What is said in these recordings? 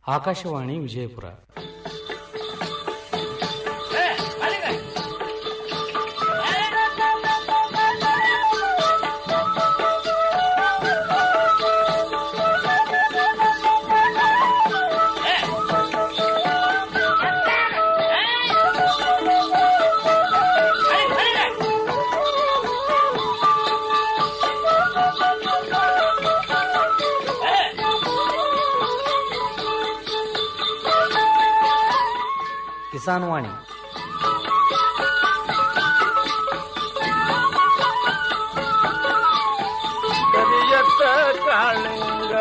ಆಕಾಶವಾಣಿ ವಿಜಯಪುರ ಕಿಸಾನ್ ವಾಣಿ ಕರಿಯತ್ತ ಕಾಳಿಂಗ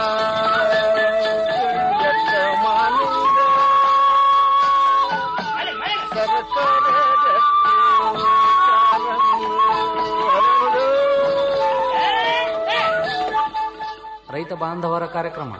ಕರಿಯತ್ತ ಮಾಲಿಂಗ ಸರಕಾರ ರೈತ ಬಾಂಧವರ ಕಾರ್ಯಕ್ರಮ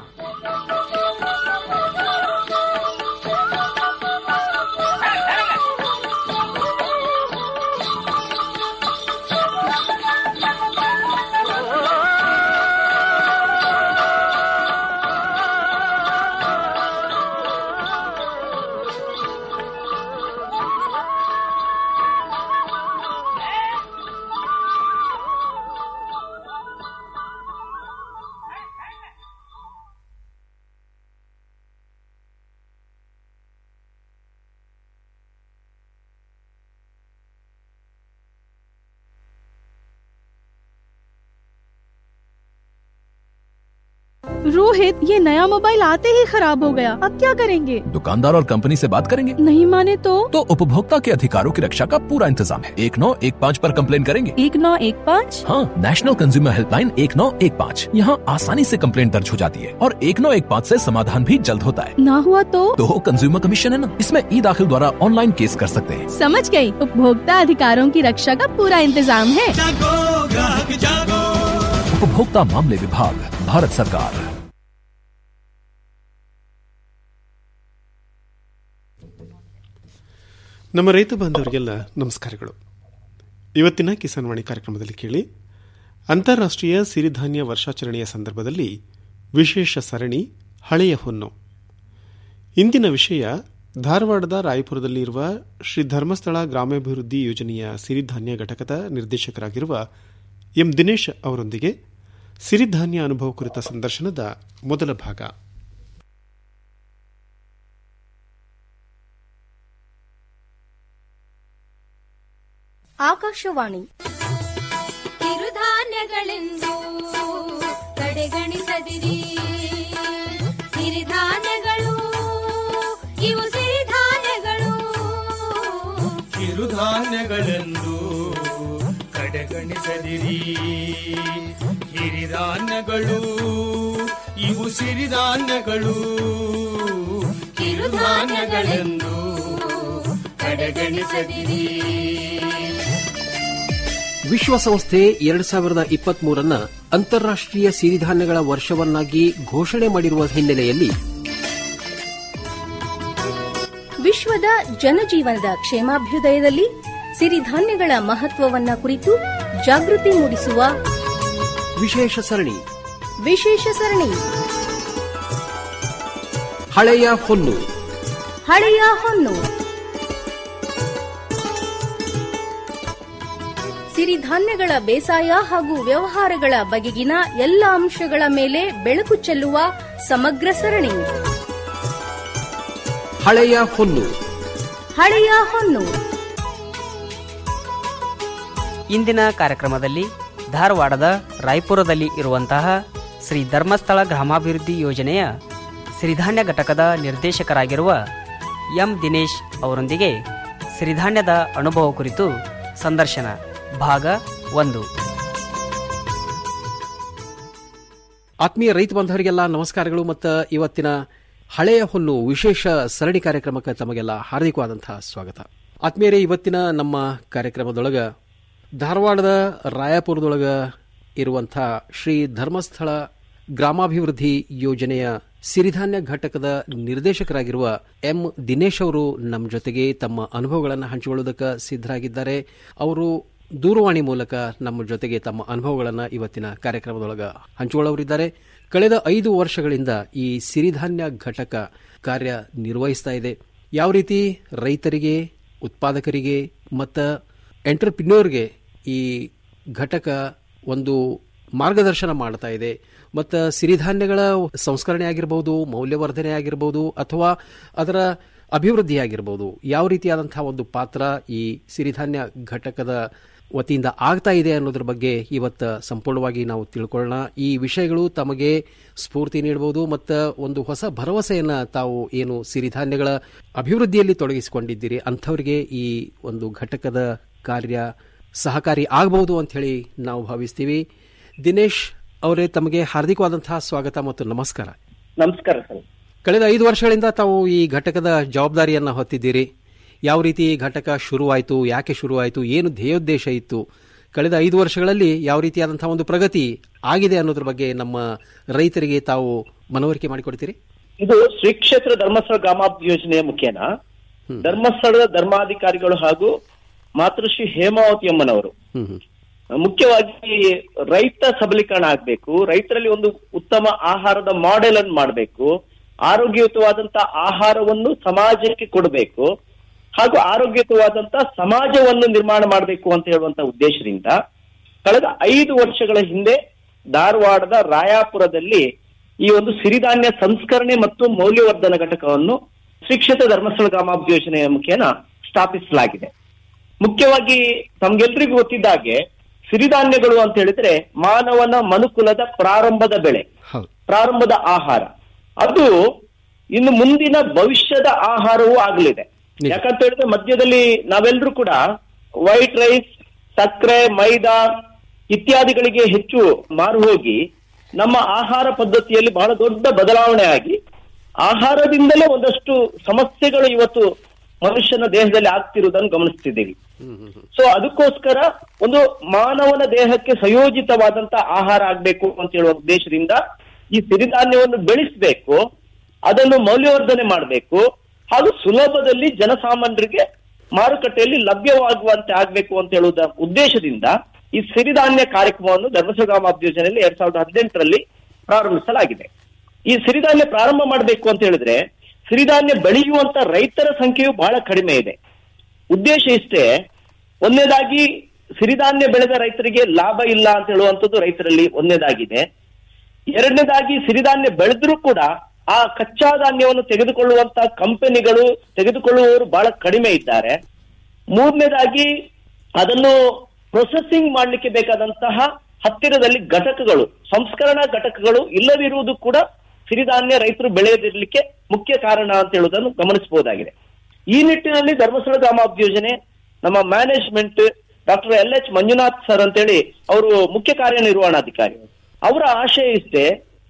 रोहित ये नया मोबाइल आते ही खराब हो गया अब क्या करेंगे दुकानदार और कंपनी से बात करेंगे नहीं माने तो तो उपभोक्ता के अधिकारों की रक्षा का पूरा इंतजाम है एक नौ एक पाँच आरोप कम्प्लेन करेंगे एक नौ एक पाँच हाँ नेशनल कंज्यूमर हेल्पलाइन एक नौ एक पाँच यहाँ आसानी से कंप्लेंट दर्ज हो जाती है और एक नौ एक पाँच ऐसी समाधान भी जल्द होता है ना हुआ तो तो कंज्यूमर कमीशन है ना इसमें ई दाखिल द्वारा ऑनलाइन केस कर सकते हैं समझ गई उपभोक्ता अधिकारों की रक्षा का पूरा इंतजाम है उपभोक्ता मामले विभाग भारत सरकार ನಮ್ಮ ರೈತ ಬಾಂಧವರಿಗೆಲ್ಲ ನಮಸ್ಕಾರಗಳು ಇವತ್ತಿನ ಕಿಸಾನ್ ವಾಣಿ ಕಾರ್ಯಕ್ರಮದಲ್ಲಿ ಕೇಳಿ ಅಂತಾರಾಷ್ಟ್ರೀಯ ಸಿರಿಧಾನ್ಯ ವರ್ಷಾಚರಣೆಯ ಸಂದರ್ಭದಲ್ಲಿ ವಿಶೇಷ ಸರಣಿ ಹಳೆಯ ಹೊನ್ನು ಇಂದಿನ ವಿಷಯ ಧಾರವಾಡದ ರಾಯಪುರದಲ್ಲಿ ಇರುವ ಶ್ರೀ ಧರ್ಮಸ್ಥಳ ಗ್ರಾಮಾಭಿವೃದ್ಧಿ ಯೋಜನೆಯ ಸಿರಿಧಾನ್ಯ ಘಟಕದ ನಿರ್ದೇಶಕರಾಗಿರುವ ಎಂ ದಿನೇಶ್ ಅವರೊಂದಿಗೆ ಸಿರಿಧಾನ್ಯ ಅನುಭವ ಕುರಿತ ಸಂದರ್ಶನದ ಮೊದಲ ಭಾಗ ಆಕಾಶವಾಣಿ ಕಿರುಧಾನ್ಯಗಳೆಂದು ಕಡೆಗಣಿಸದಿರಿ ಸಿರಿಧಾನ್ಯಗಳು ಇವು ಸಿರಿಧಾನ್ಯಗಳು ಕಿರುಧಾನ್ಯಗಳೆಂದು ಕಡೆಗಣಿಸದಿರಿ ಹಿರಿಧಾನ್ಯಗಳು ಇವು ಸಿರಿಧಾನ್ಯಗಳು ಕಿರುಧಾನ್ಯಗಳೆಂದು ಕಡೆಗಣಿಸದಿರಿ ವಿಶ್ವಸಂಸ್ಥೆ ಎರಡ್ ಸಾವಿರದ ಇಪ್ಪತ್ತ್ ಮೂರನ್ನ ಅಂತಾರಾಷ್ಟ್ರೀಯ ಸಿರಿಧಾನ್ಯಗಳ ವರ್ಷವನ್ನಾಗಿ ಘೋಷಣೆ ಮಾಡಿರುವ ಹಿನ್ನೆಲೆಯಲ್ಲಿ ವಿಶ್ವದ ಜನಜೀವನದ ಕ್ಷೇಮಾಭ್ಯುದಯದಲ್ಲಿ ಸಿರಿಧಾನ್ಯಗಳ ಮಹತ್ವವನ್ನ ಕುರಿತು ಜಾಗೃತಿ ಮೂಡಿಸುವ ವಿಶೇಷ ಸರಣಿ ವಿಶೇಷ ಸರಣಿ ಹಳೆಯ ಹೊನ್ನು ಹಳೆಯ ಹೊನ್ನು ಸಿರಿಧಾನ್ಯಗಳ ಬೇಸಾಯ ಹಾಗೂ ವ್ಯವಹಾರಗಳ ಬಗೆಗಿನ ಎಲ್ಲ ಅಂಶಗಳ ಮೇಲೆ ಬೆಳಕು ಚೆಲ್ಲುವ ಸಮಗ್ರ ಸರಣಿ ಹಳೆಯ ಹೊನ್ನು ಹಳೆಯ ಹೊನ್ನು ಇಂದಿನ ಕಾರ್ಯಕ್ರಮದಲ್ಲಿ ಧಾರವಾಡದ ರಾಯಪುರದಲ್ಲಿ ಇರುವಂತಹ ಶ್ರೀ ಧರ್ಮಸ್ಥಳ ಗ್ರಾಮಾಭಿವೃದ್ಧಿ ಯೋಜನೆಯ ಸಿರಿಧಾನ್ಯ ಘಟಕದ ನಿರ್ದೇಶಕರಾಗಿರುವ ಎಂ ದಿನೇಶ್ ಅವರೊಂದಿಗೆ ಸಿರಿಧಾನ್ಯದ ಅನುಭವ ಕುರಿತು ಸಂದರ್ಶನ ಭಾಗ ಒಂದು ಆತ್ಮೀಯ ರೈತ ಬಾಂಧವರಿಗೆಲ್ಲ ನಮಸ್ಕಾರಗಳು ಮತ್ತು ಇವತ್ತಿನ ಹಳೆಯ ಹೊನ್ನು ವಿಶೇಷ ಸರಣಿ ಕಾರ್ಯಕ್ರಮಕ್ಕೆ ತಮಗೆಲ್ಲ ಹಾರ್ದಿಕವಾದಂತಹ ಸ್ವಾಗತ ಆತ್ಮೀಯರೇ ಇವತ್ತಿನ ನಮ್ಮ ಕಾರ್ಯಕ್ರಮದೊಳಗ ಧಾರವಾಡದ ರಾಯಪುರದೊಳಗ ಇರುವಂಥ ಶ್ರೀ ಧರ್ಮಸ್ಥಳ ಗ್ರಾಮಾಭಿವೃದ್ಧಿ ಯೋಜನೆಯ ಸಿರಿಧಾನ್ಯ ಘಟಕದ ನಿರ್ದೇಶಕರಾಗಿರುವ ಎಂ ದಿನೇಶ್ ಅವರು ನಮ್ಮ ಜೊತೆಗೆ ತಮ್ಮ ಅನುಭವಗಳನ್ನು ಹಂಚಿಕೊಳ್ಳುವುದಕ್ಕೆ ಸಿದ್ಧರಾಗಿದ್ದಾರೆ ಅವರು ದೂರವಾಣಿ ಮೂಲಕ ನಮ್ಮ ಜೊತೆಗೆ ತಮ್ಮ ಅನುಭವಗಳನ್ನು ಇವತ್ತಿನ ಕಾರ್ಯಕ್ರಮದೊಳಗ ಹಂಚಿಕೊಳ್ಳೋರಿದ್ದಾರೆ ಕಳೆದ ಐದು ವರ್ಷಗಳಿಂದ ಈ ಸಿರಿಧಾನ್ಯ ಘಟಕ ಕಾರ್ಯ ನಿರ್ವಹಿಸ್ತಾ ಇದೆ ಯಾವ ರೀತಿ ರೈತರಿಗೆ ಉತ್ಪಾದಕರಿಗೆ ಮತ್ತು ಎಂಟರ್ಪ್ರಿನ್ಯೂರ್ಗೆ ಈ ಘಟಕ ಒಂದು ಮಾರ್ಗದರ್ಶನ ಮಾಡ್ತಾ ಇದೆ ಮತ್ತು ಸಿರಿಧಾನ್ಯಗಳ ಸಂಸ್ಕರಣೆ ಆಗಿರ್ಬೋದು ಮೌಲ್ಯವರ್ಧನೆ ಆಗಿರ್ಬೋದು ಅಥವಾ ಅದರ ಅಭಿವೃದ್ಧಿ ಆಗಿರ್ಬೋದು ಯಾವ ರೀತಿಯಾದಂತಹ ಒಂದು ಪಾತ್ರ ಈ ಸಿರಿಧಾನ್ಯ ಘಟಕದ ವತಿಯಿಂದ ಆಗ್ತಾ ಇದೆ ಅನ್ನೋದ್ರ ಬಗ್ಗೆ ಇವತ್ತು ಸಂಪೂರ್ಣವಾಗಿ ನಾವು ತಿಳ್ಕೊಳ್ಳೋಣ ಈ ವಿಷಯಗಳು ತಮಗೆ ಸ್ಫೂರ್ತಿ ನೀಡಬಹುದು ಮತ್ತು ಒಂದು ಹೊಸ ಭರವಸೆಯನ್ನ ತಾವು ಏನು ಸಿರಿಧಾನ್ಯಗಳ ಅಭಿವೃದ್ಧಿಯಲ್ಲಿ ತೊಡಗಿಸಿಕೊಂಡಿದ್ದೀರಿ ಅಂಥವರಿಗೆ ಈ ಒಂದು ಘಟಕದ ಕಾರ್ಯ ಸಹಕಾರಿ ಆಗಬಹುದು ಅಂತ ಹೇಳಿ ನಾವು ಭಾವಿಸ್ತೀವಿ ದಿನೇಶ್ ಅವರೇ ತಮಗೆ ಹಾರ್ದಿಕವಾದಂತಹ ಸ್ವಾಗತ ಮತ್ತು ನಮಸ್ಕಾರ ನಮಸ್ಕಾರ ಸರ್ ಕಳೆದ ಐದು ವರ್ಷಗಳಿಂದ ತಾವು ಈ ಘಟಕದ ಜವಾಬ್ದಾರಿಯನ್ನು ಹೊತ್ತಿದ್ದೀರಿ ಯಾವ ರೀತಿ ಈ ಘಟಕ ಶುರುವಾಯಿತು ಯಾಕೆ ಶುರುವಾಯಿತು ಏನು ಧ್ಯೇಯೋದ್ದೇಶ ಇತ್ತು ಕಳೆದ ಐದು ವರ್ಷಗಳಲ್ಲಿ ಯಾವ ರೀತಿಯಾದಂತಹ ಒಂದು ಪ್ರಗತಿ ಆಗಿದೆ ಅನ್ನೋದ್ರ ಬಗ್ಗೆ ನಮ್ಮ ರೈತರಿಗೆ ತಾವು ಮನವರಿಕೆ ಮಾಡಿಕೊಡ್ತೀರಿ ಇದು ಶ್ರೀ ಕ್ಷೇತ್ರ ಧರ್ಮಸ್ಥಳ ಗ್ರಾಮಾಭಿವೃದ್ಧಿ ಯೋಜನೆಯ ಮುಖೇನ ಧರ್ಮಸ್ಥಳದ ಧರ್ಮಾಧಿಕಾರಿಗಳು ಹಾಗೂ ಮಾತೃಶ್ರೀ ಹೇಮಾವತಿ ಅಮ್ಮನವರು ಮುಖ್ಯವಾಗಿ ರೈತ ಸಬಲೀಕರಣ ಆಗ್ಬೇಕು ರೈತರಲ್ಲಿ ಒಂದು ಉತ್ತಮ ಆಹಾರದ ಮಾಡೆಲ್ ಅನ್ನು ಮಾಡಬೇಕು ಆರೋಗ್ಯಯುತವಾದಂತ ಆಹಾರವನ್ನು ಸಮಾಜಕ್ಕೆ ಕೊಡಬೇಕು ಹಾಗೂ ಆರೋಗ್ಯಯುತವಾದಂತ ಸಮಾಜವನ್ನು ನಿರ್ಮಾಣ ಮಾಡಬೇಕು ಅಂತ ಹೇಳುವಂತ ಉದ್ದೇಶದಿಂದ ಕಳೆದ ಐದು ವರ್ಷಗಳ ಹಿಂದೆ ಧಾರವಾಡದ ರಾಯಾಪುರದಲ್ಲಿ ಈ ಒಂದು ಸಿರಿಧಾನ್ಯ ಸಂಸ್ಕರಣೆ ಮತ್ತು ಮೌಲ್ಯವರ್ಧನ ಘಟಕವನ್ನು ಶ್ರೀಕ್ಷೇತ್ರ ಧರ್ಮಸ್ಥಳ ಗ್ರಾಮಾಭಿವೃದ್ಧಿ ಯೋಜನೆಯ ಮುಖೇನ ಸ್ಥಾಪಿಸಲಾಗಿದೆ ಮುಖ್ಯವಾಗಿ ತಮ್ಗೆಲ್ರಿಗೂ ಗೊತ್ತಿದ್ದಾಗೆ ಸಿರಿಧಾನ್ಯಗಳು ಅಂತ ಹೇಳಿದ್ರೆ ಮಾನವನ ಮನುಕುಲದ ಪ್ರಾರಂಭದ ಬೆಳೆ ಪ್ರಾರಂಭದ ಆಹಾರ ಅದು ಇನ್ನು ಮುಂದಿನ ಭವಿಷ್ಯದ ಆಹಾರವೂ ಆಗಲಿದೆ ಯಾಕಂತ ಹೇಳಿದ್ರೆ ಮಧ್ಯದಲ್ಲಿ ನಾವೆಲ್ಲರೂ ಕೂಡ ವೈಟ್ ರೈಸ್ ಸಕ್ಕರೆ ಮೈದಾ ಇತ್ಯಾದಿಗಳಿಗೆ ಹೆಚ್ಚು ಮಾರು ಹೋಗಿ ನಮ್ಮ ಆಹಾರ ಪದ್ಧತಿಯಲ್ಲಿ ಬಹಳ ದೊಡ್ಡ ಬದಲಾವಣೆ ಆಗಿ ಆಹಾರದಿಂದಲೇ ಒಂದಷ್ಟು ಸಮಸ್ಯೆಗಳು ಇವತ್ತು ಮನುಷ್ಯನ ದೇಹದಲ್ಲಿ ಆಗ್ತಿರುವುದನ್ನು ಗಮನಿಸ್ತಿದ್ದೀವಿ ಸೊ ಅದಕ್ಕೋಸ್ಕರ ಒಂದು ಮಾನವನ ದೇಹಕ್ಕೆ ಸಂಯೋಜಿತವಾದಂತ ಆಹಾರ ಆಗ್ಬೇಕು ಅಂತ ಹೇಳುವ ಉದ್ದೇಶದಿಂದ ಈ ಸಿರಿಧಾನ್ಯವನ್ನು ಬೆಳೆಸಬೇಕು ಅದನ್ನು ಮೌಲ್ಯವರ್ಧನೆ ಮಾಡಬೇಕು ಹಾಗೂ ಸುಲಭದಲ್ಲಿ ಜನಸಾಮಾನ್ಯರಿಗೆ ಮಾರುಕಟ್ಟೆಯಲ್ಲಿ ಲಭ್ಯವಾಗುವಂತೆ ಆಗ್ಬೇಕು ಅಂತ ಹೇಳುವುದ ಉದ್ದೇಶದಿಂದ ಈ ಸಿರಿಧಾನ್ಯ ಕಾರ್ಯಕ್ರಮವನ್ನು ಧರ್ಮಸ್ಥಳ ಗ್ರಾಮಾಭಿವೃದ್ಧಿ ಯೋಜನೆಯಲ್ಲಿ ಎರಡ್ ಸಾವಿರದ ಹದಿನೆಂಟರಲ್ಲಿ ಪ್ರಾರಂಭಿಸಲಾಗಿದೆ ಈ ಸಿರಿಧಾನ್ಯ ಪ್ರಾರಂಭ ಮಾಡಬೇಕು ಅಂತ ಹೇಳಿದ್ರೆ ಸಿರಿಧಾನ್ಯ ಬೆಳೆಯುವಂತ ರೈತರ ಸಂಖ್ಯೆಯು ಬಹಳ ಕಡಿಮೆ ಇದೆ ಉದ್ದೇಶ ಇಷ್ಟೇ ಒಂದನೇದಾಗಿ ಸಿರಿಧಾನ್ಯ ಬೆಳೆದ ರೈತರಿಗೆ ಲಾಭ ಇಲ್ಲ ಅಂತ ಹೇಳುವಂಥದ್ದು ರೈತರಲ್ಲಿ ಒಂದನೇದಾಗಿದೆ ಎರಡನೇದಾಗಿ ಸಿರಿಧಾನ್ಯ ಬೆಳೆದ್ರೂ ಕೂಡ ಆ ಕಚ್ಚಾ ಧಾನ್ಯವನ್ನು ತೆಗೆದುಕೊಳ್ಳುವಂತ ಕಂಪನಿಗಳು ತೆಗೆದುಕೊಳ್ಳುವವರು ಬಹಳ ಕಡಿಮೆ ಇದ್ದಾರೆ ಮೂರನೇದಾಗಿ ಅದನ್ನು ಪ್ರೊಸೆಸಿಂಗ್ ಮಾಡಲಿಕ್ಕೆ ಬೇಕಾದಂತಹ ಹತ್ತಿರದಲ್ಲಿ ಘಟಕಗಳು ಸಂಸ್ಕರಣಾ ಘಟಕಗಳು ಇಲ್ಲದಿರುವುದು ಕೂಡ ಸಿರಿಧಾನ್ಯ ರೈತರು ಬೆಳೆಯದಿರಲಿಕ್ಕೆ ಮುಖ್ಯ ಕಾರಣ ಅಂತ ಹೇಳುವುದನ್ನು ಗಮನಿಸಬಹುದಾಗಿದೆ ಈ ನಿಟ್ಟಿನಲ್ಲಿ ಧರ್ಮಸ್ಥಳ ಗ್ರಾಮಾಭಿವೃದ್ಧಿ ಯೋಜನೆ ನಮ್ಮ management doctor L H Manjunath sir ಅಂತೇಳಿ ಅವರು ಮುಖ್ಯ ಕಾರ್ಯನಿರ್ವಹಣಾಧಿಕಾರಿ ಅವರ ಆಶಯ ಇಷ್ಟೇ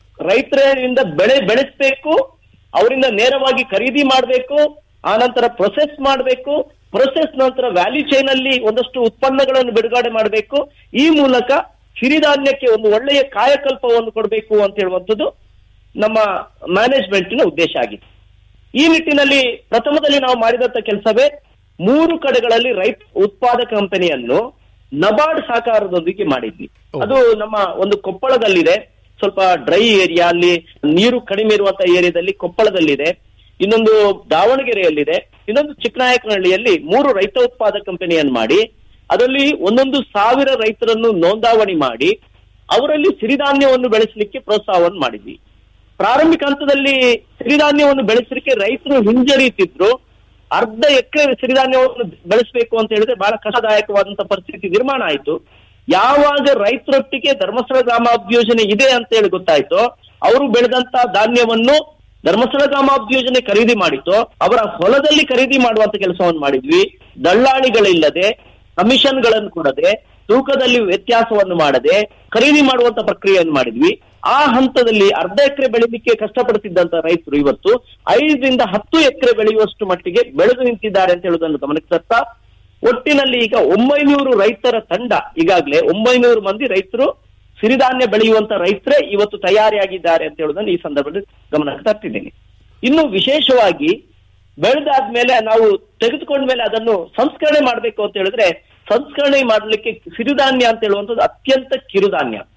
ರೈತರಿಂದ ಬೆಳೆ ಬೆಳೆಸಬೇಕು ಅವರಿಂದ ನೇರವಾಗಿ ಖರೀದಿ ಮಾಡಬೇಕು ಆ ನಂತರ ಪ್ರೊಸೆಸ್ ಮಾಡಬೇಕು ಪ್ರೊಸೆಸ್ ನಂತರ ವ್ಯಾಲ್ಯೂ ಚೈನ್ ಅಲ್ಲಿ ಒಂದಷ್ಟು ಉತ್ಪನ್ನಗಳನ್ನು ಬಿಡುಗಡೆ ಮಾಡಬೇಕು ಈ ಮೂಲಕ ಸಿರಿಧಾನ್ಯಕ್ಕೆ ಒಂದು ಒಳ್ಳೆಯ ಕಾಯಕಲ್ಪವನ್ನು ಕೊಡಬೇಕು ಅಂತ ಹೇಳುವಂಥದ್ದು ನಮ್ಮ ಮ್ಯಾನೇಜ್ಮೆಂಟಿನ ಉದ್ದೇಶ ಆಗಿದೆ ಈ ನಿಟ್ಟಿನಲ್ಲಿ ಪ್ರಥಮದಲ್ಲಿ ನಾವು ಮಾಡಿದಂತ ಕೆಲಸವೇ ಮೂರು ಕಡೆಗಳಲ್ಲಿ ರೈತ ಉತ್ಪಾದಕ ಕಂಪನಿಯನ್ನು ನಬಾರ್ಡ್ ಸಹಕಾರದೊಂದಿಗೆ ಮಾಡಿದ್ವಿ ಅದು ನಮ್ಮ ಒಂದು ಕೊಪ್ಪಳದಲ್ಲಿದೆ ಸ್ವಲ್ಪ ಡ್ರೈ ಏರಿಯಾ ಅಲ್ಲಿ ನೀರು ಕಡಿಮೆ ಇರುವಂತ ಏರಿಯಾದಲ್ಲಿ ಕೊಪ್ಪಳದಲ್ಲಿದೆ ಇನ್ನೊಂದು ದಾವಣಗೆರೆಯಲ್ಲಿದೆ ಇನ್ನೊಂದು ಚಿಕ್ಕನಾಯಕನಹಳ್ಳಿಯಲ್ಲಿ ಮೂರು ರೈತ ಉತ್ಪಾದಕ ಕಂಪನಿಯನ್ನು ಮಾಡಿ ಅದರಲ್ಲಿ ಒಂದೊಂದು ಸಾವಿರ ರೈತರನ್ನು ನೋಂದಾವಣಿ ಮಾಡಿ ಅವರಲ್ಲಿ ಸಿರಿಧಾನ್ಯವನ್ನು ಬೆಳೆಸಲಿಕ್ಕೆ ಪ್ರೋತ್ಸಾಹವನ್ನು ಮಾಡಿದ್ವಿ ಪ್ರಾರಂಭಿಕ ಹಂತದಲ್ಲಿ ಸಿರಿಧಾನ್ಯವನ್ನು ಬೆಳೆಸಲಿಕ್ಕೆ ರೈತರು ಹಿಂಜರಿತಿದ್ರು ಅರ್ಧ ಎಕರೆ ಸಿರಿಧಾನ್ಯವನ್ನು ಬೆಳೆಸಬೇಕು ಅಂತ ಹೇಳಿದ್ರೆ ಬಹಳ ಕಷ್ಟದಾಯಕವಾದಂತ ಪರಿಸ್ಥಿತಿ ನಿರ್ಮಾಣ ಆಯಿತು ಯಾವಾಗ ರೈತರೊಟ್ಟಿಗೆ ಧರ್ಮಸ್ಥಳ ಗ್ರಾಮಾಭಿವೃದ್ಧಿ ಯೋಜನೆ ಇದೆ ಅಂತ ಹೇಳಿ ಗೊತ್ತಾಯ್ತು ಅವರು ಬೆಳೆದಂತ ಧಾನ್ಯವನ್ನು ಧರ್ಮಸ್ಥಳ ಗ್ರಾಮಾಭಿವೃದ್ಧಿ ಯೋಜನೆ ಖರೀದಿ ಮಾಡಿತ್ತು ಅವರ ಹೊಲದಲ್ಲಿ ಖರೀದಿ ಮಾಡುವಂತ ಕೆಲಸವನ್ನು ಮಾಡಿದ್ವಿ ದಳ್ಳಾಳಿಗಳಿಲ್ಲದೆ ಕಮಿಷನ್ಗಳನ್ನು ಕೊಡದೆ ತೂಕದಲ್ಲಿ ವ್ಯತ್ಯಾಸವನ್ನು ಮಾಡದೆ ಖರೀದಿ ಮಾಡುವಂತ ಪ್ರಕ್ರಿಯೆಯನ್ನು ಮಾಡಿದ್ವಿ ಆ ಹಂತದಲ್ಲಿ ಅರ್ಧ ಎಕರೆ ಬೆಳಿಲಿಕ್ಕೆ ಕಷ್ಟಪಡುತ್ತಿದ್ದಂತ ರೈತರು ಇವತ್ತು ಐದರಿಂದ ಹತ್ತು ಎಕರೆ ಬೆಳೆಯುವಷ್ಟು ಮಟ್ಟಿಗೆ ಬೆಳೆದು ನಿಂತಿದ್ದಾರೆ ಅಂತ ಹೇಳುವುದನ್ನು ಗಮನಕ್ಕೆ ತರ್ತಾ ಒಟ್ಟಿನಲ್ಲಿ ಈಗ ಒಂಬೈನೂರು ರೈತರ ತಂಡ ಈಗಾಗಲೇ ಒಂಬೈನೂರು ಮಂದಿ ರೈತರು ಸಿರಿಧಾನ್ಯ ಬೆಳೆಯುವಂತ ರೈತರೇ ಇವತ್ತು ತಯಾರಿಯಾಗಿದ್ದಾರೆ ಅಂತ ಹೇಳುವುದನ್ನು ಈ ಸಂದರ್ಭದಲ್ಲಿ ಗಮನಕ್ಕೆ ತರ್ತಿದ್ದೀನಿ ಇನ್ನು ವಿಶೇಷವಾಗಿ ಬೆಳೆದಾದ್ಮೇಲೆ ನಾವು ತೆಗೆದುಕೊಂಡ ಮೇಲೆ ಅದನ್ನು ಸಂಸ್ಕರಣೆ ಮಾಡಬೇಕು ಅಂತ ಹೇಳಿದ್ರೆ ಸಂಸ್ಕರಣೆ ಮಾಡಲಿಕ್ಕೆ ಸಿರಿಧಾನ್ಯ ಅಂತ ಹೇಳುವಂಥದ್ದು ಅತ್ಯಂತ ಕಿರುಧಾನ್ಯ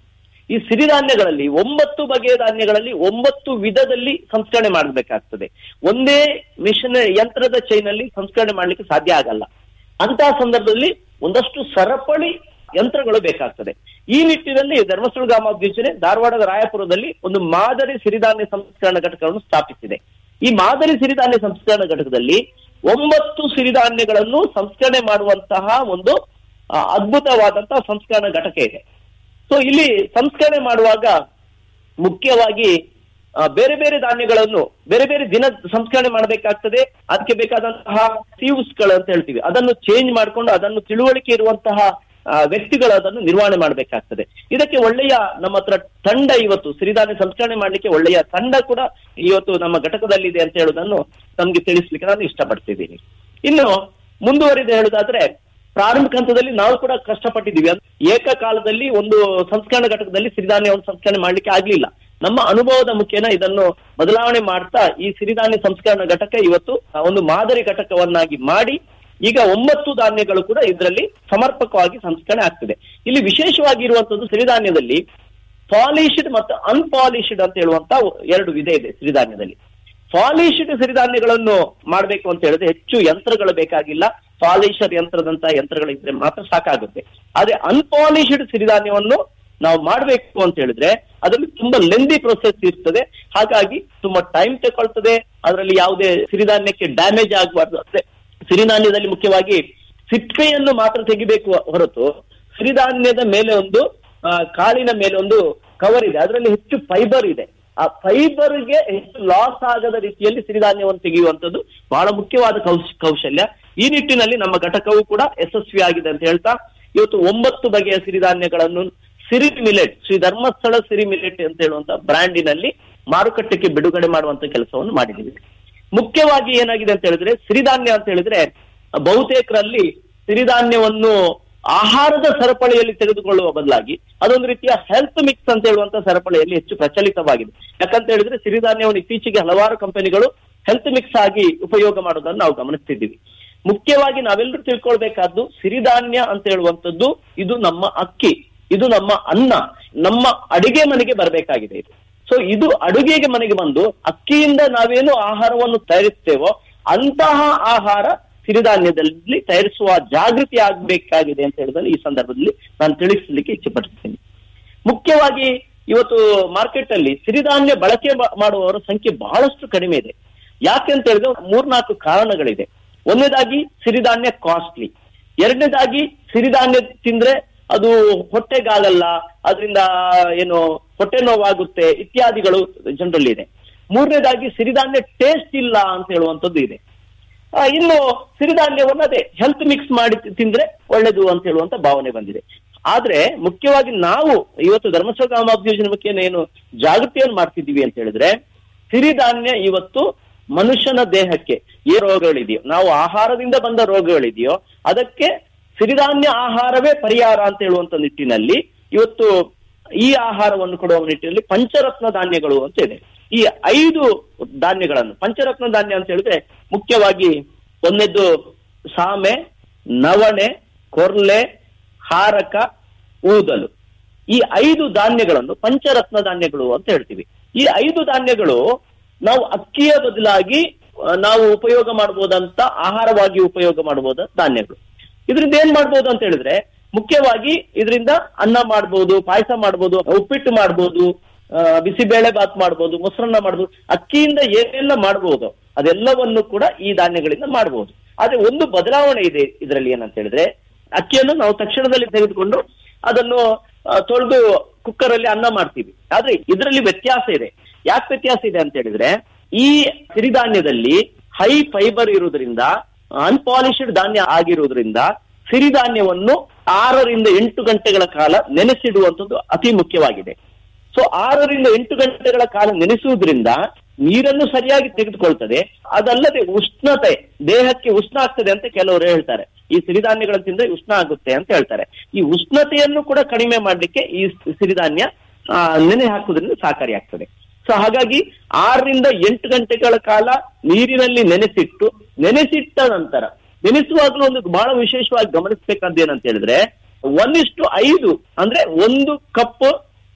ಈ ಸಿರಿಧಾನ್ಯಗಳಲ್ಲಿ ಒಂಬತ್ತು ಬಗೆಯ ಧಾನ್ಯಗಳಲ್ಲಿ ಒಂಬತ್ತು ವಿಧದಲ್ಲಿ ಸಂಸ್ಕರಣೆ ಮಾಡಬೇಕಾಗ್ತದೆ ಒಂದೇ ಮಿಷನ್ ಯಂತ್ರದ ಚೈನಲ್ಲಿ ಸಂಸ್ಕರಣೆ ಮಾಡ್ಲಿಕ್ಕೆ ಸಾಧ್ಯ ಆಗಲ್ಲ ಅಂತಹ ಸಂದರ್ಭದಲ್ಲಿ ಒಂದಷ್ಟು ಸರಪಳಿ ಯಂತ್ರಗಳು ಬೇಕಾಗ್ತದೆ ಈ ನಿಟ್ಟಿನಲ್ಲಿ ಧರ್ಮಸ್ಥಳ ಗ್ರಾಮಾಭಿಯೋಜನೆ ಧಾರವಾಡದ ರಾಯಪುರದಲ್ಲಿ ಒಂದು ಮಾದರಿ ಸಿರಿಧಾನ್ಯ ಸಂಸ್ಕರಣಾ ಘಟಕವನ್ನು ಸ್ಥಾಪಿಸಿದೆ ಈ ಮಾದರಿ ಸಿರಿಧಾನ್ಯ ಸಂಸ್ಕರಣಾ ಘಟಕದಲ್ಲಿ ಒಂಬತ್ತು ಸಿರಿಧಾನ್ಯಗಳನ್ನು ಸಂಸ್ಕರಣೆ ಮಾಡುವಂತಹ ಒಂದು ಆ, ಅದ್ಭುತವಾದಂತಹ ಸಂಸ್ಕರಣಾ ಘಟಕ ಇದೆ ಸೊ ಇಲ್ಲಿ ಸಂಸ್ಕರಣೆ ಮಾಡುವಾಗ ಮುಖ್ಯವಾಗಿ ಆ, ಬೇರೆ ಬೇರೆ ಧಾನ್ಯಗಳನ್ನು ಬೇರೆ ಬೇರೆ ದಿನ ಸಂಸ್ಕರಣೆ ಮಾಡಬೇಕಾಗ್ತದೆ ಅದಕ್ಕೆ ಬೇಕಾದಂತಹ ಸೀವ್ಸ್ಗಳು ಅಂತ ಹೇಳ್ತೀವಿ ಅದನ್ನು ಚೇಂಜ್ ಮಾಡಿಕೊಂಡು ಅದನ್ನು ತಿಳುವಳಿಕೆ ಇರುವಂತಹ ಆ, ವ್ಯಕ್ತಿಗಳು ಅದನ್ನು ನಿರ್ವಹಣೆ ಮಾಡಬೇಕಾಗ್ತದೆ ಇದಕ್ಕೆ ಒಳ್ಳೆಯ ನಮ್ಮ ಹತ್ರ ತಂಡ ಇವತ್ತು ಸಿರಿಧಾನ್ಯ ಸಂಸ್ಕರಣೆ ಮಾಡ್ಲಿಕ್ಕೆ ಒಳ್ಳೆಯ ತಂಡ ಕೂಡ ಇವತ್ತು ನಮ್ಮ ಘಟಕದಲ್ಲಿದೆ ಅಂತ ಹೇಳುವುದನ್ನು ನಮ್ಗೆ ತಿಳಿಸ್ಲಿಕ್ಕೆ ನಾನು ಇಷ್ಟಪಡ್ತಿದ್ದೀನಿ ಇನ್ನು ಮುಂದುವರಿದು ಹೇಳುದಾದ್ರೆ ಪ್ರಾರಂಭಿಕ ಹಂತದಲ್ಲಿ ನಾವು ಕೂಡ ಕಷ್ಟಪಟ್ಟಿದ್ದೀವಿ ಅಂದ್ರೆ ಏಕಕಾಲದಲ್ಲಿ ಒಂದು ಸಂಸ್ಕರಣ ಘಟಕದಲ್ಲಿ ಸಿರಿಧಾನ್ಯವನ್ನು ಸಂಸ್ಕರಣೆ ಮಾಡ್ಲಿಕ್ಕೆ ಆಗ್ಲಿಲ್ಲ ನಮ್ಮ ಅನುಭವದ ಮುಖೇನ ಇದನ್ನು ಬದಲಾವಣೆ ಮಾಡ್ತಾ ಈ ಸಿರಿಧಾನ್ಯ ಸಂಸ್ಕರಣ ಘಟಕ ಇವತ್ತು ಒಂದು ಮಾದರಿ ಘಟಕವನ್ನಾಗಿ ಮಾಡಿ ಈಗ ಒಂಬತ್ತು ಧಾನ್ಯಗಳು ಕೂಡ ಇದರಲ್ಲಿ ಸಮರ್ಪಕವಾಗಿ ಸಂಸ್ಕರಣೆ ಆಗ್ತದೆ ಇಲ್ಲಿ ವಿಶೇಷವಾಗಿ ಇರುವಂತದ್ದು ಸಿರಿಧಾನ್ಯದಲ್ಲಿ ಪಾಲಿಶ್ಡ್ ಮತ್ತು ಅನ್ಪಾಲಿಶ್ಡ್ ಅಂತ ಹೇಳುವಂತ ಎರಡು ವಿಧ ಇದೆ ಸಿರಿಧಾನ್ಯದಲ್ಲಿ ಪಾಲಿಶ್ಡ್ ಸಿರಿಧಾನ್ಯಗಳನ್ನು ಮಾಡಬೇಕು ಅಂತ ಹೇಳಿದ್ರೆ ಹೆಚ್ಚು ಯಂತ್ರಗಳು ಬೇಕಾಗಿಲ್ಲ ಪಾಲಿಶರ್ ಯಂತ್ರದಂತ ಯಂತ್ರಗಳಿದ್ರೆ ಮಾತ್ರ ಸಾಕಾಗುತ್ತೆ ಆದ್ರೆ ಅನ್ಪಾಲಿಶ್ಡ್ ಸಿರಿಧಾನ್ಯವನ್ನು ನಾವು ಮಾಡಬೇಕು ಅಂತ ಹೇಳಿದ್ರೆ ಅದರಲ್ಲಿ ತುಂಬಾ ಲೆಂದಿ ಪ್ರೊಸೆಸ್ ಇರ್ತದೆ ಹಾಗಾಗಿ ತುಂಬಾ ಟೈಮ್ ತಗೊಳ್ತದೆ ಅದರಲ್ಲಿ ಯಾವುದೇ ಸಿರಿಧಾನ್ಯಕ್ಕೆ ಡ್ಯಾಮೇಜ್ ಆಗಬಾರ್ದು ಅಂದ್ರೆ ಸಿರಿಧಾನ್ಯದಲ್ಲಿ ಮುಖ್ಯವಾಗಿ ಸಿಪ್ಪೆಯನ್ನು ಮಾತ್ರ ತೆಗಿಬೇಕು ಹೊರತು ಸಿರಿಧಾನ್ಯದ ಮೇಲೆ ಒಂದು ಆ, ಕಾಳಿನ ಮೇಲೆ ಒಂದು ಕವರ್ ಇದೆ ಅದರಲ್ಲಿ ಹೆಚ್ಚು ಫೈಬರ್ ಇದೆ ಆ ಫೈಬರ್ಗೆ ಹೆಚ್ಚು ಲಾಸ್ ಆಗದ ರೀತಿಯಲ್ಲಿ ಸಿರಿಧಾನ್ಯವನ್ನು ತೆಗೆಯುವಂತದ್ದು ಬಹಳ ಮುಖ್ಯವಾದ ಕೌಶ ಕೌಶಲ್ಯ ಈ ನಿಟ್ಟಿನಲ್ಲಿ ನಮ್ಮ ಘಟಕವು ಕೂಡ ಯಶಸ್ವಿಯಾಗಿದೆ ಅಂತ ಹೇಳ್ತಾ ಇವತ್ತು ಒಂಬತ್ತು ಬಗೆಯ ಸಿರಿಧಾನ್ಯಗಳನ್ನು ಸಿರಿ ಮಿಲೆಟ್ ಶ್ರೀ ಧರ್ಮಸ್ಥಳ ಸಿರಿ ಮಿಲೆಟ್ ಅಂತ ಹೇಳುವಂತ ಬ್ರ್ಯಾಂಡಿನಲ್ಲಿ ಮಾರುಕಟ್ಟೆಗೆ ಬಿಡುಗಡೆ ಮಾಡುವಂತ ಕೆಲಸವನ್ನು ಮಾಡಿದ್ದೀವಿ ಮುಖ್ಯವಾಗಿ ಏನಾಗಿದೆ ಅಂತ ಹೇಳಿದ್ರೆ ಸಿರಿಧಾನ್ಯ ಅಂತ ಹೇಳಿದ್ರೆ ಬಹುತೇಕರಲ್ಲಿ ಸಿರಿಧಾನ್ಯವನ್ನು ಆಹಾರದ ಸರಪಳಿಯಲ್ಲಿ ತೆಗೆದುಕೊಳ್ಳುವ ಬದಲಾಗಿ ಅದೊಂದು ರೀತಿಯ ಹೆಲ್ತ್ ಮಿಕ್ಸ್ ಅಂತ ಹೇಳುವಂತ ಸರಪಳಿಯಲ್ಲಿ ಹೆಚ್ಚು ಪ್ರಚಲಿತವಾಗಿದೆ ಯಾಕಂತ ಹೇಳಿದ್ರೆ ಸಿರಿಧಾನ್ಯವನ್ನು ಇತ್ತೀಚೆಗೆ ಹಲವಾರು ಕಂಪನಿಗಳು ಹೆಲ್ತ್ ಮಿಕ್ಸ್ ಆಗಿ ಉಪಯೋಗ ಮಾಡೋದನ್ನು ನಾವು ಗಮನಿಸ್ತಿದ್ದೀವಿ ಮುಖ್ಯವಾಗಿ ನಾವೆಲ್ಲರೂ ತಿಳ್ಕೊಳ್ಬೇಕಾದ್ದು ಸಿರಿಧಾನ್ಯ ಅಂತ ಹೇಳುವಂತದ್ದು ಇದು ನಮ್ಮ ಅಕ್ಕಿ ಇದು ನಮ್ಮ ಅನ್ನ ನಮ್ಮ ಅಡಿಗೆ ಮನೆಗೆ ಬರಬೇಕಾಗಿದೆ ಇದು ಸೊ ಇದು ಅಡುಗೆಗೆ ಮನೆಗೆ ಬಂದು ಅಕ್ಕಿಯಿಂದ ನಾವೇನು ಆಹಾರವನ್ನು ತಯಾರಿಸ್ತೇವೋ ಅಂತಹ ಆಹಾರ ಸಿರಿಧಾನ್ಯದಲ್ಲಿ ತಯಾರಿಸುವ ಜಾಗೃತಿ ಆಗಬೇಕಾಗಿದೆ ಅಂತ ಹೇಳಿದ್ರೆ ಈ ಸಂದರ್ಭದಲ್ಲಿ ನಾನು ತಿಳಿಸಲಿಕ್ಕೆ ಇಚ್ಛೆಪಡ್ತೀನಿ ಮುಖ್ಯವಾಗಿ ಇವತ್ತು ಮಾರ್ಕೆಟ್ ಅಲ್ಲಿ ಸಿರಿಧಾನ್ಯ ಬಳಕೆ ಮಾ- ಮಾಡುವವರ ಸಂಖ್ಯೆ ಬಹಳಷ್ಟು ಕಡಿಮೆ ಇದೆ ಯಾಕೆ ಅಂತ ಹೇಳಿದ್ರೆ ಮೂರ್ನಾಲ್ಕು ಕಾರಣಗಳಿದೆ ಒಂದನೇದಾಗಿ ಸಿರಿಧಾನ್ಯ ಕಾಸ್ಟ್ಲಿ ಎರಡನೇದಾಗಿ ಸಿರಿಧಾನ್ಯ ತಿಂದ್ರೆ ಅದು ಹೊಟ್ಟೆಗಾಗಲ್ಲ ಅದರಿಂದ ಏನು ಹೊಟ್ಟೆ ನೋವಾಗುತ್ತೆ ಇತ್ಯಾದಿಗಳು ಜನರಲ್ಲಿ ಇದೆ ಮೂರನೇದಾಗಿ ಸಿರಿಧಾನ್ಯ ಟೇಸ್ಟ್ ಇಲ್ಲ ಅಂತ ಹೇಳುವಂತದ್ದು ಇದೆ ಆ, ಇನ್ನು ಸಿರಿಧಾನ್ಯವನ್ನು ಅದೇ ಹೆಲ್ತ್ ಮಿಕ್ಸ್ ಮಾಡಿ ತಿ- ತಿಂದ್ರೆ ಒಳ್ಳೇದು ಅಂತ ಹೇಳುವಂತ ಭಾವನೆ ಬಂದಿದೆ ಆದ್ರೆ ಮುಖ್ಯವಾಗಿ ನಾವು ಇವತ್ತು ಧರ್ಮಸ್ಥಳ ಗ್ರಾಮಾಭಿಯೋಜನೆ ಮುಖೇನ ಏನು ಜಾಗೃತಿಯನ್ನು ಮಾಡ್ತಿದ್ದೀವಿ ಅಂತ ಹೇಳಿದ್ರೆ ಸಿರಿಧಾನ್ಯ ಇವತ್ತು ಮನುಷ್ಯನ ದೇಹಕ್ಕೆ ಏ ರೋಗಗಳಿದೆಯೋ ನಾವು ಆಹಾರದಿಂದ ಬಂದ ರೋಗಗಳಿದೆಯೋ ಅದಕ್ಕೆ ಸಿರಿಧಾನ್ಯ ಆಹಾರವೇ ಪರಿಹಾರ ಅಂತ ಹೇಳುವಂತ ನಿಟ್ಟಿನಲ್ಲಿ ಇವತ್ತು ಈ ಆಹಾರವನ್ನು ಕೊಡುವ ನಿಟ್ಟಿನಲ್ಲಿ ಪಂಚರತ್ನ ಧಾನ್ಯಗಳು ಅಂತ ಇದೆ ಈ ಐದು ಧಾನ್ಯಗಳನ್ನು ಪಂಚರತ್ನ ಧಾನ್ಯ ಅಂತ ಹೇಳಿದ್ರೆ ಮುಖ್ಯವಾಗಿ ಒಂದನೇದ್ದು ಸಾಮೆ ನವಣೆ ಕೊರ್ಲೆ ಹಾರಕ ಊದಲು ಈ ಐದು ಧಾನ್ಯಗಳನ್ನು ಪಂಚರತ್ನ ಧಾನ್ಯಗಳು ಅಂತ ಹೇಳ್ತೀವಿ ಈ ಐದು ಧಾನ್ಯಗಳು ನಾವು ಅಕ್ಕಿಯ ಬದಲಾಗಿ ಆ, ನಾವು ಉಪಯೋಗ ಮಾಡಬಹುದಂತ ಆಹಾರವಾಗಿ ಉಪಯೋಗ ಮಾಡಬಹುದ ಧಾನ್ಯಗಳು ಇದರಿಂದ ಏನ್ ಮಾಡ್ಬೋದು ಅಂತ ಹೇಳಿದ್ರೆ ಮುಖ್ಯವಾಗಿ ಇದರಿಂದ ಅನ್ನ ಮಾಡ್ಬೋದು ಪಾಯಸ ಮಾಡ್ಬೋದು ಉಪ್ಪಿಟ್ಟು ಮಾಡ್ಬೋದು ಆ, ಬಿಸಿಬೇಳೆ ಬಾತ್ ಮಾಡ್ಬೋದು ಮೊಸರನ್ನ ಮಾಡ್ಬೋದು ಅಕ್ಕಿಯಿಂದ ಏನೆಲ್ಲ ಮಾಡ್ಬೋದು ಅದೆಲ್ಲವನ್ನು ಕೂಡ ಈ ಧಾನ್ಯಗಳಿಂದ ಮಾಡ್ಬೋದು ಆದ್ರೆ ಒಂದು ಬದಲಾವಣೆ ಇದೆ ಇದರಲ್ಲಿ ಏನಂತ ಹೇಳಿದ್ರೆ ಅಕ್ಕಿಯನ್ನು ನಾವು ತಕ್ಷಣದಲ್ಲಿ ತೆಗೆದುಕೊಂಡು ಅದನ್ನು ಆ, ತೊಳೆದು ಕುಕ್ಕರ್ ಅಲ್ಲಿ ಅನ್ನ ಮಾಡ್ತೀವಿ ಆದ್ರೆ ಇದರಲ್ಲಿ ವ್ಯತ್ಯಾಸ ಇದೆ ಯಾಕೆ ವ್ಯತ್ಯಾಸ ಇದೆ ಅಂತ ಹೇಳಿದ್ರೆ ಈ ಸಿರಿಧಾನ್ಯದಲ್ಲಿ ಹೈ ಫೈಬರ್ ಇರುವುದರಿಂದ ಅನ್ಪಾಲಿಶ್ಡ್ ಧಾನ್ಯ ಆಗಿರುವುದರಿಂದ ಸಿರಿಧಾನ್ಯವನ್ನು ಆರರಿಂದ ಎಂಟು ಗಂಟೆಗಳ ಕಾಲ ನೆನೆಸಿಡುವಂಥದ್ದು ಅತಿ ಮುಖ್ಯವಾಗಿದೆ ಸೊ ಆರರಿಂದ ಎಂಟು ಗಂಟೆಗಳ ಕಾಲ ನೆನೆಸುವುದರಿಂದ ನೀರನ್ನು ಸರಿಯಾಗಿ ತೆಗೆದುಕೊಳ್ತದೆ ಅದಲ್ಲದೆ ಉಷ್ಣತೆ ದೇಹಕ್ಕೆ ಉಷ್ಣ ಆಗ್ತದೆ ಅಂತ ಕೆಲವರು ಹೇಳ್ತಾರೆ ಈ ಸಿರಿಧಾನ್ಯಗಳನ್ನು ತಿಂದ್ರೆ ಉಷ್ಣ ಆಗುತ್ತೆ ಅಂತ ಹೇಳ್ತಾರೆ ಈ ಉಷ್ಣತೆಯನ್ನು ಕೂಡ ಕಡಿಮೆ ಮಾಡಲಿಕ್ಕೆ ಈ ಸಿರಿಧಾನ್ಯ ಆ, ನೆನೆ ಹಾಕುವುದರಿಂದ ಸಹಕಾರಿಯಾಗ್ತದೆ ಸೊ ಹಾಗಾಗಿ ಆರರಿಂದ ಎಂಟು ಗಂಟೆಗಳ ಕಾಲ ನೀರಿನಲ್ಲಿ ನೆನೆಸಿಟ್ಟು ನೆನೆಸಿಟ್ಟ ನಂತರ ನೆನೆಸುವಾಗಲೂ ಒಂದು ಬಹಳ ವಿಶೇಷವಾಗಿ ಗಮನಿಸಬೇಕಾದ ಏನಂತ ಹೇಳಿದ್ರೆ ಒನ್ ಇಷ್ಟು ಐದು ಅಂದ್ರೆ ಒಂದು ಕಪ್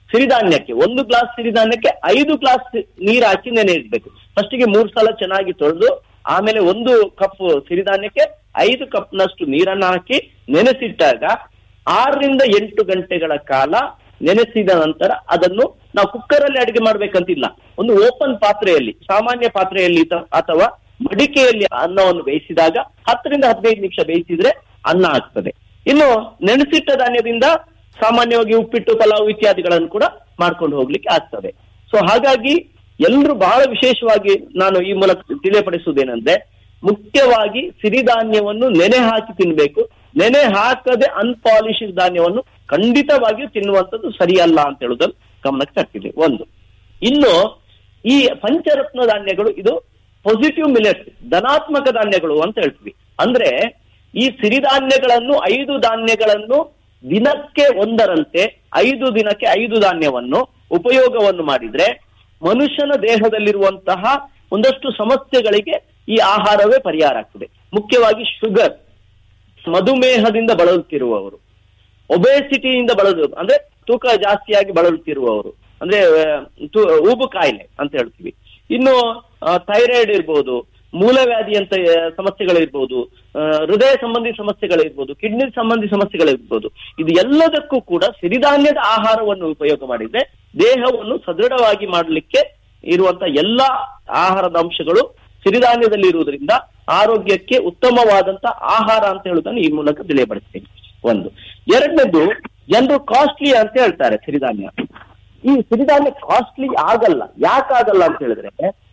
ಸಿರಿಧಾನ್ಯಕ್ಕೆ ಒಂದು ಗ್ಲಾಸ್ ಸಿರಿಧಾನ್ಯಕ್ಕೆ ಐದು ಗ್ಲಾಸ್ ನೀರು ಹಾಕಿ ನೆನೆ ಇಡ್ಬೇಕು ಫಸ್ಟಿಗೆ ಮೂರ್ ಸಲ ಚೆನ್ನಾಗಿ ತೊಳೆದು ಆಮೇಲೆ ಒಂದು ಕಪ್ ಸಿರಿಧಾನ್ಯಕ್ಕೆ ಐದು ಕಪ್ನಷ್ಟು ನೀರನ್ನ ಹಾಕಿ ನೆನೆಸಿಟ್ಟಾಗ ಆರರಿಂದ ಎಂಟು ಗಂಟೆಗಳ ಕಾಲ ನೆನೆಸಿದ ನಂತರ ಅದನ್ನು ನಾವು ಕುಕ್ಕರ್ ಅಲ್ಲಿ ಅಡಿಗೆ ಮಾಡ್ಬೇಕಂತಿಲ್ಲ ಒಂದು ಓಪನ್ ಪಾತ್ರೆಯಲ್ಲಿ ಸಾಮಾನ್ಯ ಪಾತ್ರೆಯಲ್ಲಿ ತ- ಅಥವಾ ಮಡಿಕೆಯಲ್ಲಿ ಅನ್ನವನ್ನು ಬೇಯಿಸಿದಾಗ ಹತ್ತರಿಂದ ಹದಿನೈದು ನಿಮಿಷ ಬೇಯಿಸಿದ್ರೆ ಅನ್ನ ಆಗ್ತದೆ ಇನ್ನು ನೆನೆಸಿಟ್ಟ ಧಾನ್ಯದಿಂದ ಸಾಮಾನ್ಯವಾಗಿ ಉಪ್ಪಿಟ್ಟು ಪಲಾವ್ ಇತ್ಯಾದಿಗಳನ್ನು ಕೂಡ ಮಾಡ್ಕೊಂಡು ಹೋಗ್ಲಿಕ್ಕೆ ಆಗ್ತದೆ ಸೊ ಹಾಗಾಗಿ ಎಲ್ಲರೂ ಬಹಳ ವಿಶೇಷವಾಗಿ ನಾನು ಈ ಮೂಲಕ ತಿಳಿಯಪಡಿಸುವುದೇನೆಂದ್ರೆ ಮುಖ್ಯವಾಗಿ ಸಿರಿಧಾನ್ಯವನ್ನು ನೆನೆ ಹಾಕಿ ತಿನ್ಬೇಕು ನೆನೆ ಹಾಕದೆ ಅನ್ಪಾಲಿಶ್ ಧಾನ್ಯವನ್ನು ಖಂಡಿತವಾಗಿಯೂ ತಿನ್ನುವಂಥದ್ದು ಸರಿಯಲ್ಲ ಅಂತ ಹೇಳುವುದನ್ನು ಗಮನಕ್ಕೆ ತರ್ತಿದೆ ಒಂದು ಇನ್ನು ಈ ಪಂಚರತ್ನ ಧಾನ್ಯಗಳು ಇದು ಪಾಸಿಟಿವ್ ಮಿಲೆಟ್ ಧನಾತ್ಮಕ ಧಾನ್ಯಗಳು ಅಂತ ಹೇಳ್ತೀವಿ ಅಂದ್ರೆ ಈ ಸಿರಿಧಾನ್ಯಗಳನ್ನು ಐದು ಧಾನ್ಯಗಳನ್ನು ದಿನಕ್ಕೆ ಒಂದರಂತೆ ಐದು ದಿನಕ್ಕೆ ಐದು ಧಾನ್ಯವನ್ನು ಉಪಯೋಗವನ್ನು ಮಾಡಿದ್ರೆ ಮನುಷ್ಯನ ದೇಹದಲ್ಲಿರುವಂತಹ ಒಂದಷ್ಟು ಸಮಸ್ಯೆಗಳಿಗೆ ಈ ಆಹಾರವೇ ಪರಿಹಾರ ಆಗ್ತದೆ ಮುಖ್ಯವಾಗಿ ಶುಗರ್ ಮಧುಮೇಹದಿಂದ ಬಳಲುತ್ತಿರುವವರು ಒಬೇಸಿಟಿಯಿಂದ ಬಳಲು ಅಂದ್ರೆ ತೂಕ ಜಾಸ್ತಿಯಾಗಿ ಬಳಲುತ್ತಿರುವವರು ಅಂದ್ರೆ ಆ, ತು- ಊಬು ಕಾಯಿಲೆ ಅಂತ ಹೇಳ್ತೀವಿ ಇನ್ನು ಥೈರಾಯ್ಡ್ ಇರ್ಬೋದು ಮೂಲವ್ಯಾಧಿ ಅಂತ ಆ, ಸಮಸ್ಯೆಗಳಿರ್ಬೋದು ಆ, ಹೃದಯ ಸಂಬಂಧಿ ಸಮಸ್ಯೆಗಳಿರ್ಬೋದು ಕಿಡ್ನಿ ಸಂಬಂಧಿ ಸಮಸ್ಯೆಗಳಿರ್ಬೋದು ಇದು ಎಲ್ಲದಕ್ಕೂ ಕೂಡ ಸಿರಿಧಾನ್ಯದ ಆಹಾರವನ್ನು ಉಪಯೋಗ ಮಾಡಿದ್ರೆ ದೇಹವನ್ನು ಸದೃಢವಾಗಿ ಮಾಡಲಿಕ್ಕೆ ಇರುವಂತ ಎಲ್ಲಾ ಆಹಾರದ ಅಂಶಗಳು ಸಿರಿಧಾನ್ಯದಲ್ಲಿ ಇರುವುದರಿಂದ ಆರೋಗ್ಯಕ್ಕೆ ಉತ್ತಮವಾದಂತ ಆಹಾರ ಅಂತ ಹೇಳುವುದನ್ನು ಈ ಮೂಲಕ ತಿಳಿಯಪಡಿಸ್ತೀನಿ ಒಂದು ಎರಡನೇದು ಜನರು ಕಾಸ್ಟ್ಲಿ ಅಂತ ಹೇಳ್ತಾರೆ ಸಿರಿಧಾನ್ಯ ಈ ಸಿರಿಧಾನ್ಯ ಕಾಸ್ಟ್ಲಿ ಆಗಲ್ಲ ಯಾಕಾಗಲ್ಲ ಅಂತ ಹೇಳಿದ್ರೆ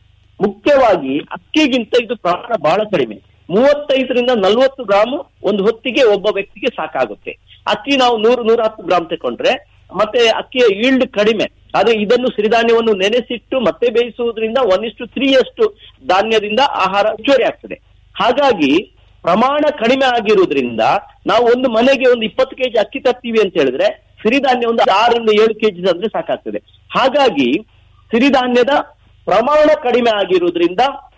ಮುಖ್ಯವಾಗಿ ಅಕ್ಕಿಗಿಂತ ಇದು ಪ್ರಮಾಣ ಬಹಳ ಕಡಿಮೆ ಮೂವತ್ತೈದರಿಂದ ನಲವತ್ತು ಗ್ರಾಮ್ ಒಂದು ಹೊತ್ತಿಗೆ ಒಬ್ಬ ವ್ಯಕ್ತಿಗೆ ಸಾಕಾಗುತ್ತೆ ಅಕ್ಕಿ ನಾವು ನೂರು ನೂರ ಹತ್ತು ಗ್ರಾಮ್ ತಕೊಂಡ್ರೆ ಮತ್ತೆ ಅಕ್ಕಿಯ ಈಲ್ಡ್ ಕಡಿಮೆ ಆದ್ರೆ ಇದನ್ನು ಸಿರಿಧಾನ್ಯವನ್ನು ನೆನೆಸಿಟ್ಟು ಮತ್ತೆ ಬೇಯಿಸುವುದರಿಂದ ಒನ್ ಇಷ್ಟು ತ್ರೀ ಅಷ್ಟು ಧಾನ್ಯದಿಂದ ಆಹಾರ ಹೆಚ್ಚುವರಿ ಆಗ್ತದೆ ಹಾಗಾಗಿ ಪ್ರಮಾಣ ಕಡಿಮೆ ಆಗಿರುವುದರಿಂದ ನಾವು ಒಂದು ಮನೆಗೆ ಒಂದು ಇಪ್ಪತ್ತು ಕೆಜಿ ಅಕ್ಕಿ ತರ್ತೀವಿ ಅಂತ ಹೇಳಿದ್ರೆ ಸಿರಿಧಾನ್ಯ ಒಂದು ಆರರಿಂದ ಏಳು ಕೆಜಿ ತಂದ್ರೆ ಸಾಕಾಗ್ತದೆ ಹಾಗಾಗಿ ಸಿರಿಧಾನ್ಯದ ಪ್ರಮಾಣ ಕಡಿಮೆ ಆಗಿರುವುದರಿಂದ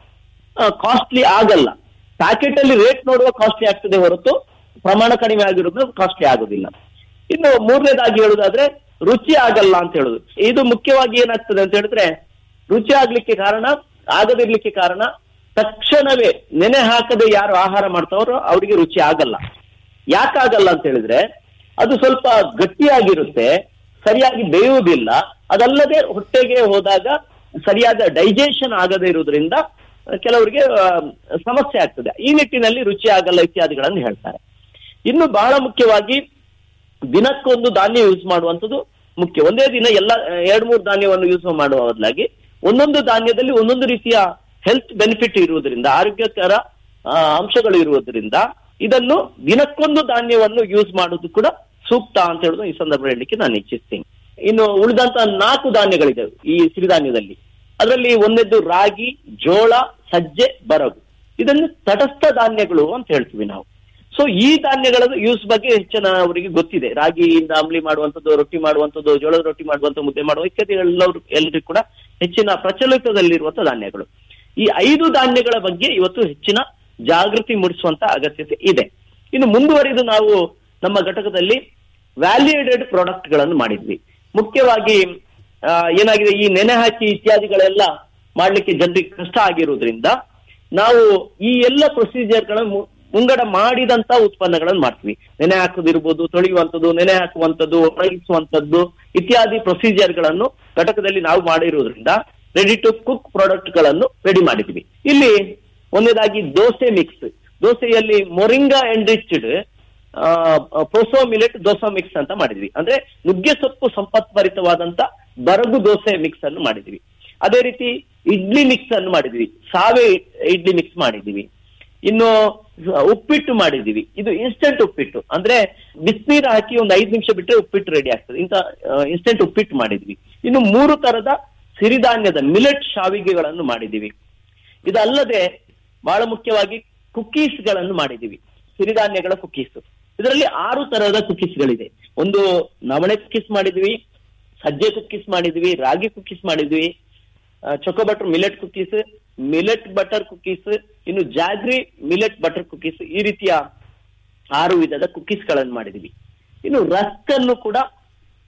ಕಾಸ್ಟ್ಲಿ ಆಗಲ್ಲ ಪ್ಯಾಕೆಟ್ ಅಲ್ಲಿ ರೇಟ್ ನೋಡುವ ಕಾಸ್ಟ್ಲಿ ಆಗ್ತದೆ ಹೊರತು ಪ್ರಮಾಣ ಕಡಿಮೆ ಆಗಿರೋದು ಕಾಸ್ಟ್ಲಿ ಆಗೋದಿಲ್ಲ ಇನ್ನು ಮೂರನೇದಾಗಿ ಹೇಳುದಾದ್ರೆ ರುಚಿ ಆಗಲ್ಲ ಅಂತ ಹೇಳುದು ಇದು ಮುಖ್ಯವಾಗಿ ಏನಾಗ್ತದೆ ಅಂತ ಹೇಳಿದ್ರೆ ರುಚಿ ಆಗ್ಲಿಕ್ಕೆ ಕಾರಣ ಆಗದಿರ್ಲಿಕ್ಕೆ ಕಾರಣ ತಕ್ಷಣವೇ ನೆನೆ ಹಾಕದೆ ಯಾರು ಆಹಾರ ಮಾಡ್ತಾರೋ ಅವರಿಗೆ ರುಚಿ ಆಗಲ್ಲ ಯಾಕಾಗಲ್ಲ ಅಂತ ಹೇಳಿದ್ರೆ ಅದು ಸ್ವಲ್ಪ ಗಟ್ಟಿಯಾಗಿರುತ್ತೆ ಸರಿಯಾಗಿ ಬೇಯುವುದಿಲ್ಲ ಅದಲ್ಲದೆ ಹೊಟ್ಟೆಗೆ ಹೋದಾಗ ಸರಿಯಾದ ಡೈಜೆಷನ್ ಆಗದೇ ಇರುವುದರಿಂದ ಕೆಲವರಿಗೆ ಆ, ಸಮಸ್ಯೆ ಆಗ್ತದೆ ಈ ನಿಟ್ಟಿನಲ್ಲಿ ರುಚಿ ಆಗಲ್ಲ ಇತ್ಯಾದಿಗಳನ್ನು ಹೇಳ್ತಾರೆ ಇನ್ನು ಬಹಳ ಮುಖ್ಯವಾಗಿ ದಿನಕ್ಕೊಂದು ಧಾನ್ಯ ಯೂಸ್ ಮಾಡುವಂಥದ್ದು ಮುಖ್ಯ ಒಂದೇ ದಿನ ಎಲ್ಲ ಎರಡ್ ಮೂರು ಧಾನ್ಯವನ್ನು ಯೂಸ್ ಮಾಡುವ ಬದಲಾಗಿ ಒಂದೊಂದು ಧಾನ್ಯದಲ್ಲಿ ಒಂದೊಂದು ರೀತಿಯ ಹೆಲ್ತ್ ಬೆನಿಫಿಟ್ ಇರುವುದರಿಂದ ಆರೋಗ್ಯಕರ ಆ, ಅಂಶಗಳು ಇರುವುದರಿಂದ ಇದನ್ನು ದಿನಕ್ಕೊಂದು ಧಾನ್ಯವನ್ನು ಯೂಸ್ ಮಾಡುವುದು ಕೂಡ ಸೂಕ್ತ ಅಂತ ಹೇಳುದು ಈ ಸಂದರ್ಭ ಹೇಳಲಿಕ್ಕೆ ನಾನು ಇಚ್ಛಿಸ್ತೀನಿ ಇನ್ನು ಉಳಿದಂತ ನಾಲ್ಕು ಧಾನ್ಯಗಳಿದೆ ಈ ಸಿರಿಧಾನ್ಯದಲ್ಲಿ ಅದರಲ್ಲಿ ಒಂದೆದ್ದು ರಾಗಿ ಜೋಳ ಸಜ್ಜೆ ಬರಗು ಇದನ್ನು ತಟಸ್ಥ ಧಾನ್ಯಗಳು ಅಂತ ಹೇಳ್ತೀವಿ ನಾವು ಸೊ ಈ ಧಾನ್ಯಗಳ ಯೂಸ್ ಬಗ್ಗೆ ಹೆಚ್ಚಿನ ಅವರಿಗೆ ಗೊತ್ತಿದೆ ರಾಗಿಯಿಂದ ಅಂಬ್ಲಿ ಮಾಡುವಂಥದ್ದು ರೊಟ್ಟಿ ಮಾಡುವಂಥದ್ದು ಜೋಳದ ರೊಟ್ಟಿ ಮಾಡುವಂಥ ಮುದ್ದೆ ಮಾಡುವ ಇತ್ಯಾದಿ ಎಲ್ಲರೂ ಎಲ್ಲರಿಗೂ ಕೂಡ ಹೆಚ್ಚಿನ ಪ್ರಚಲಿತದಲ್ಲಿರುವಂತ ಧಾನ್ಯಗಳು ಈ ಐದು ಧಾನ್ಯಗಳ ಬಗ್ಗೆ ಇವತ್ತು ಹೆಚ್ಚಿನ ಜಾಗೃತಿ ಮೂಡಿಸುವಂತ ಅಗತ್ಯತೆ ಇದೆ ಇನ್ನು ಮುಂದುವರಿದು ನಾವು ನಮ್ಮ ಘಟಕದಲ್ಲಿ ವ್ಯಾಲ್ಯೂಯೇಟೆಡ್ ಪ್ರಾಡಕ್ಟ್ ಗಳನ್ನು ಮಾಡಿದ್ವಿ ಮುಖ್ಯವಾಗಿ ಆ, ಏನಾಗಿದೆ ಈ ನೆನೆ ಹಾಕಿ ಇತ್ಯಾದಿಗಳೆಲ್ಲ ಮಾಡ್ಲಿಕ್ಕೆ ಜನರಿಗೆ ಕಷ್ಟ ಆಗಿರುವುದರಿಂದ ನಾವು ಈ ಎಲ್ಲ ಪ್ರೊಸೀಜರ್ಗಳನ್ನು ಮುಂಗಡ ಮಾಡಿದಂತ ಉತ್ಪನ್ನಗಳನ್ನು ಮಾಡ್ತೀವಿ ನೆನೆ ಹಾಕೋದಿರ್ಬೋದು ತೊಳೆಯುವಂಥದ್ದು ನೆನೆ ಹಾಕುವಂಥದ್ದು ಒಣಗಿಸುವಂಥದ್ದು ಇತ್ಯಾದಿ ಪ್ರೊಸೀಜರ್ಗಳನ್ನು ಘಟಕದಲ್ಲಿ ನಾವು ಮಾಡಿರುವುದರಿಂದ ರೆಡಿ ಟು ಕುಕ್ ಪ್ರಾಡಕ್ಟ್ ಗಳನ್ನು ರೆಡಿ ಮಾಡಿದ್ವಿ ಇಲ್ಲಿ ಒಂದನೇದಾಗಿ ದೋಸೆ ಮಿಕ್ಸ್ ದೋಸೆಯಲ್ಲಿ moringa enriched proso millet dosa mix ಅಂತ ಮಾಡಿದ್ವಿ ಅಂದ್ರೆ ನುಗ್ಗೆ ಸೊಪ್ಪು ಸಂಪತ್ಭರಿತವಾದಂತ ಬರಗು ದೋಸೆ ಮಿಕ್ಸ್ ಅನ್ನು ಮಾಡಿದ್ವಿ ಅದೇ ರೀತಿ ಇಡ್ಲಿ ಮಿಕ್ಸ್ ಅನ್ನು ಮಾಡಿದ್ವಿ ಸಾವೆ ಇಡ್ಲಿ ಮಿಕ್ಸ್ ಮಾಡಿದ್ವಿ ಇನ್ನು ಉಪ್ಪಿಟ್ಟು ಮಾಡಿದೀವಿ ಇದು ಇನ್ಸ್ಟೆಂಟ್ ಉಪ್ಪಿಟ್ಟು ಅಂದ್ರೆ ಬಿಸಿನೀರು ಹಾಕಿ ಒಂದು ಐದು ನಿಮಿಷ ಬಿಟ್ಟರೆ ಉಪ್ಪಿಟ್ಟು ರೆಡಿ ಆಗ್ತದೆ ಇಂಥ ಇನ್ಸ್ಟೆಂಟ್ ಉಪ್ಪಿಟ್ಟು ಮಾಡಿದ್ವಿ ಇನ್ನು ಮೂರು ತರದ ಸಿರಿಧಾನ್ಯದ ಮಿಲೆಟ್ ಶಾವಿಗೆಗಳನ್ನು ಮಾಡಿದೀವಿ ಇದಲ್ಲದೆ ಬಹಳ ಮುಖ್ಯವಾಗಿ ಕುಕೀಸ್ ಗಳನ್ನು ಮಾಡಿದೀವಿ ಸಿರಿಧಾನ್ಯಗಳ ಕುಕೀಸ್ ಇದರಲ್ಲಿ ಆರು ತರಹದ ಕುಕೀಸ್ ಗಳಿದೆ ಒಂದು ನವಣೆ ಕುಕೀಸ್ ಮಾಡಿದ್ವಿ ಸಜ್ಜೆ ಕುಕೀಸ್ ಮಾಡಿದ್ವಿ ರಾಗಿ ಕುಕೀಸ್ ಮಾಡಿದ್ವಿ choco butter millet cookies millet butter cookies ಇನ್ನು ಜಾಗ್ರಿ ಮಿಲೆಟ್ ಬಟರ್ ಕುಕೀಸ್ ಈ ರೀತಿಯ ಆರು ವಿಧದ ಕುಕೀಸ್ ಗಳನ್ನು ಮಾಡಿದ್ವಿ ಇನ್ನು ರಸ್ಕ್ ಅನ್ನು ಕೂಡ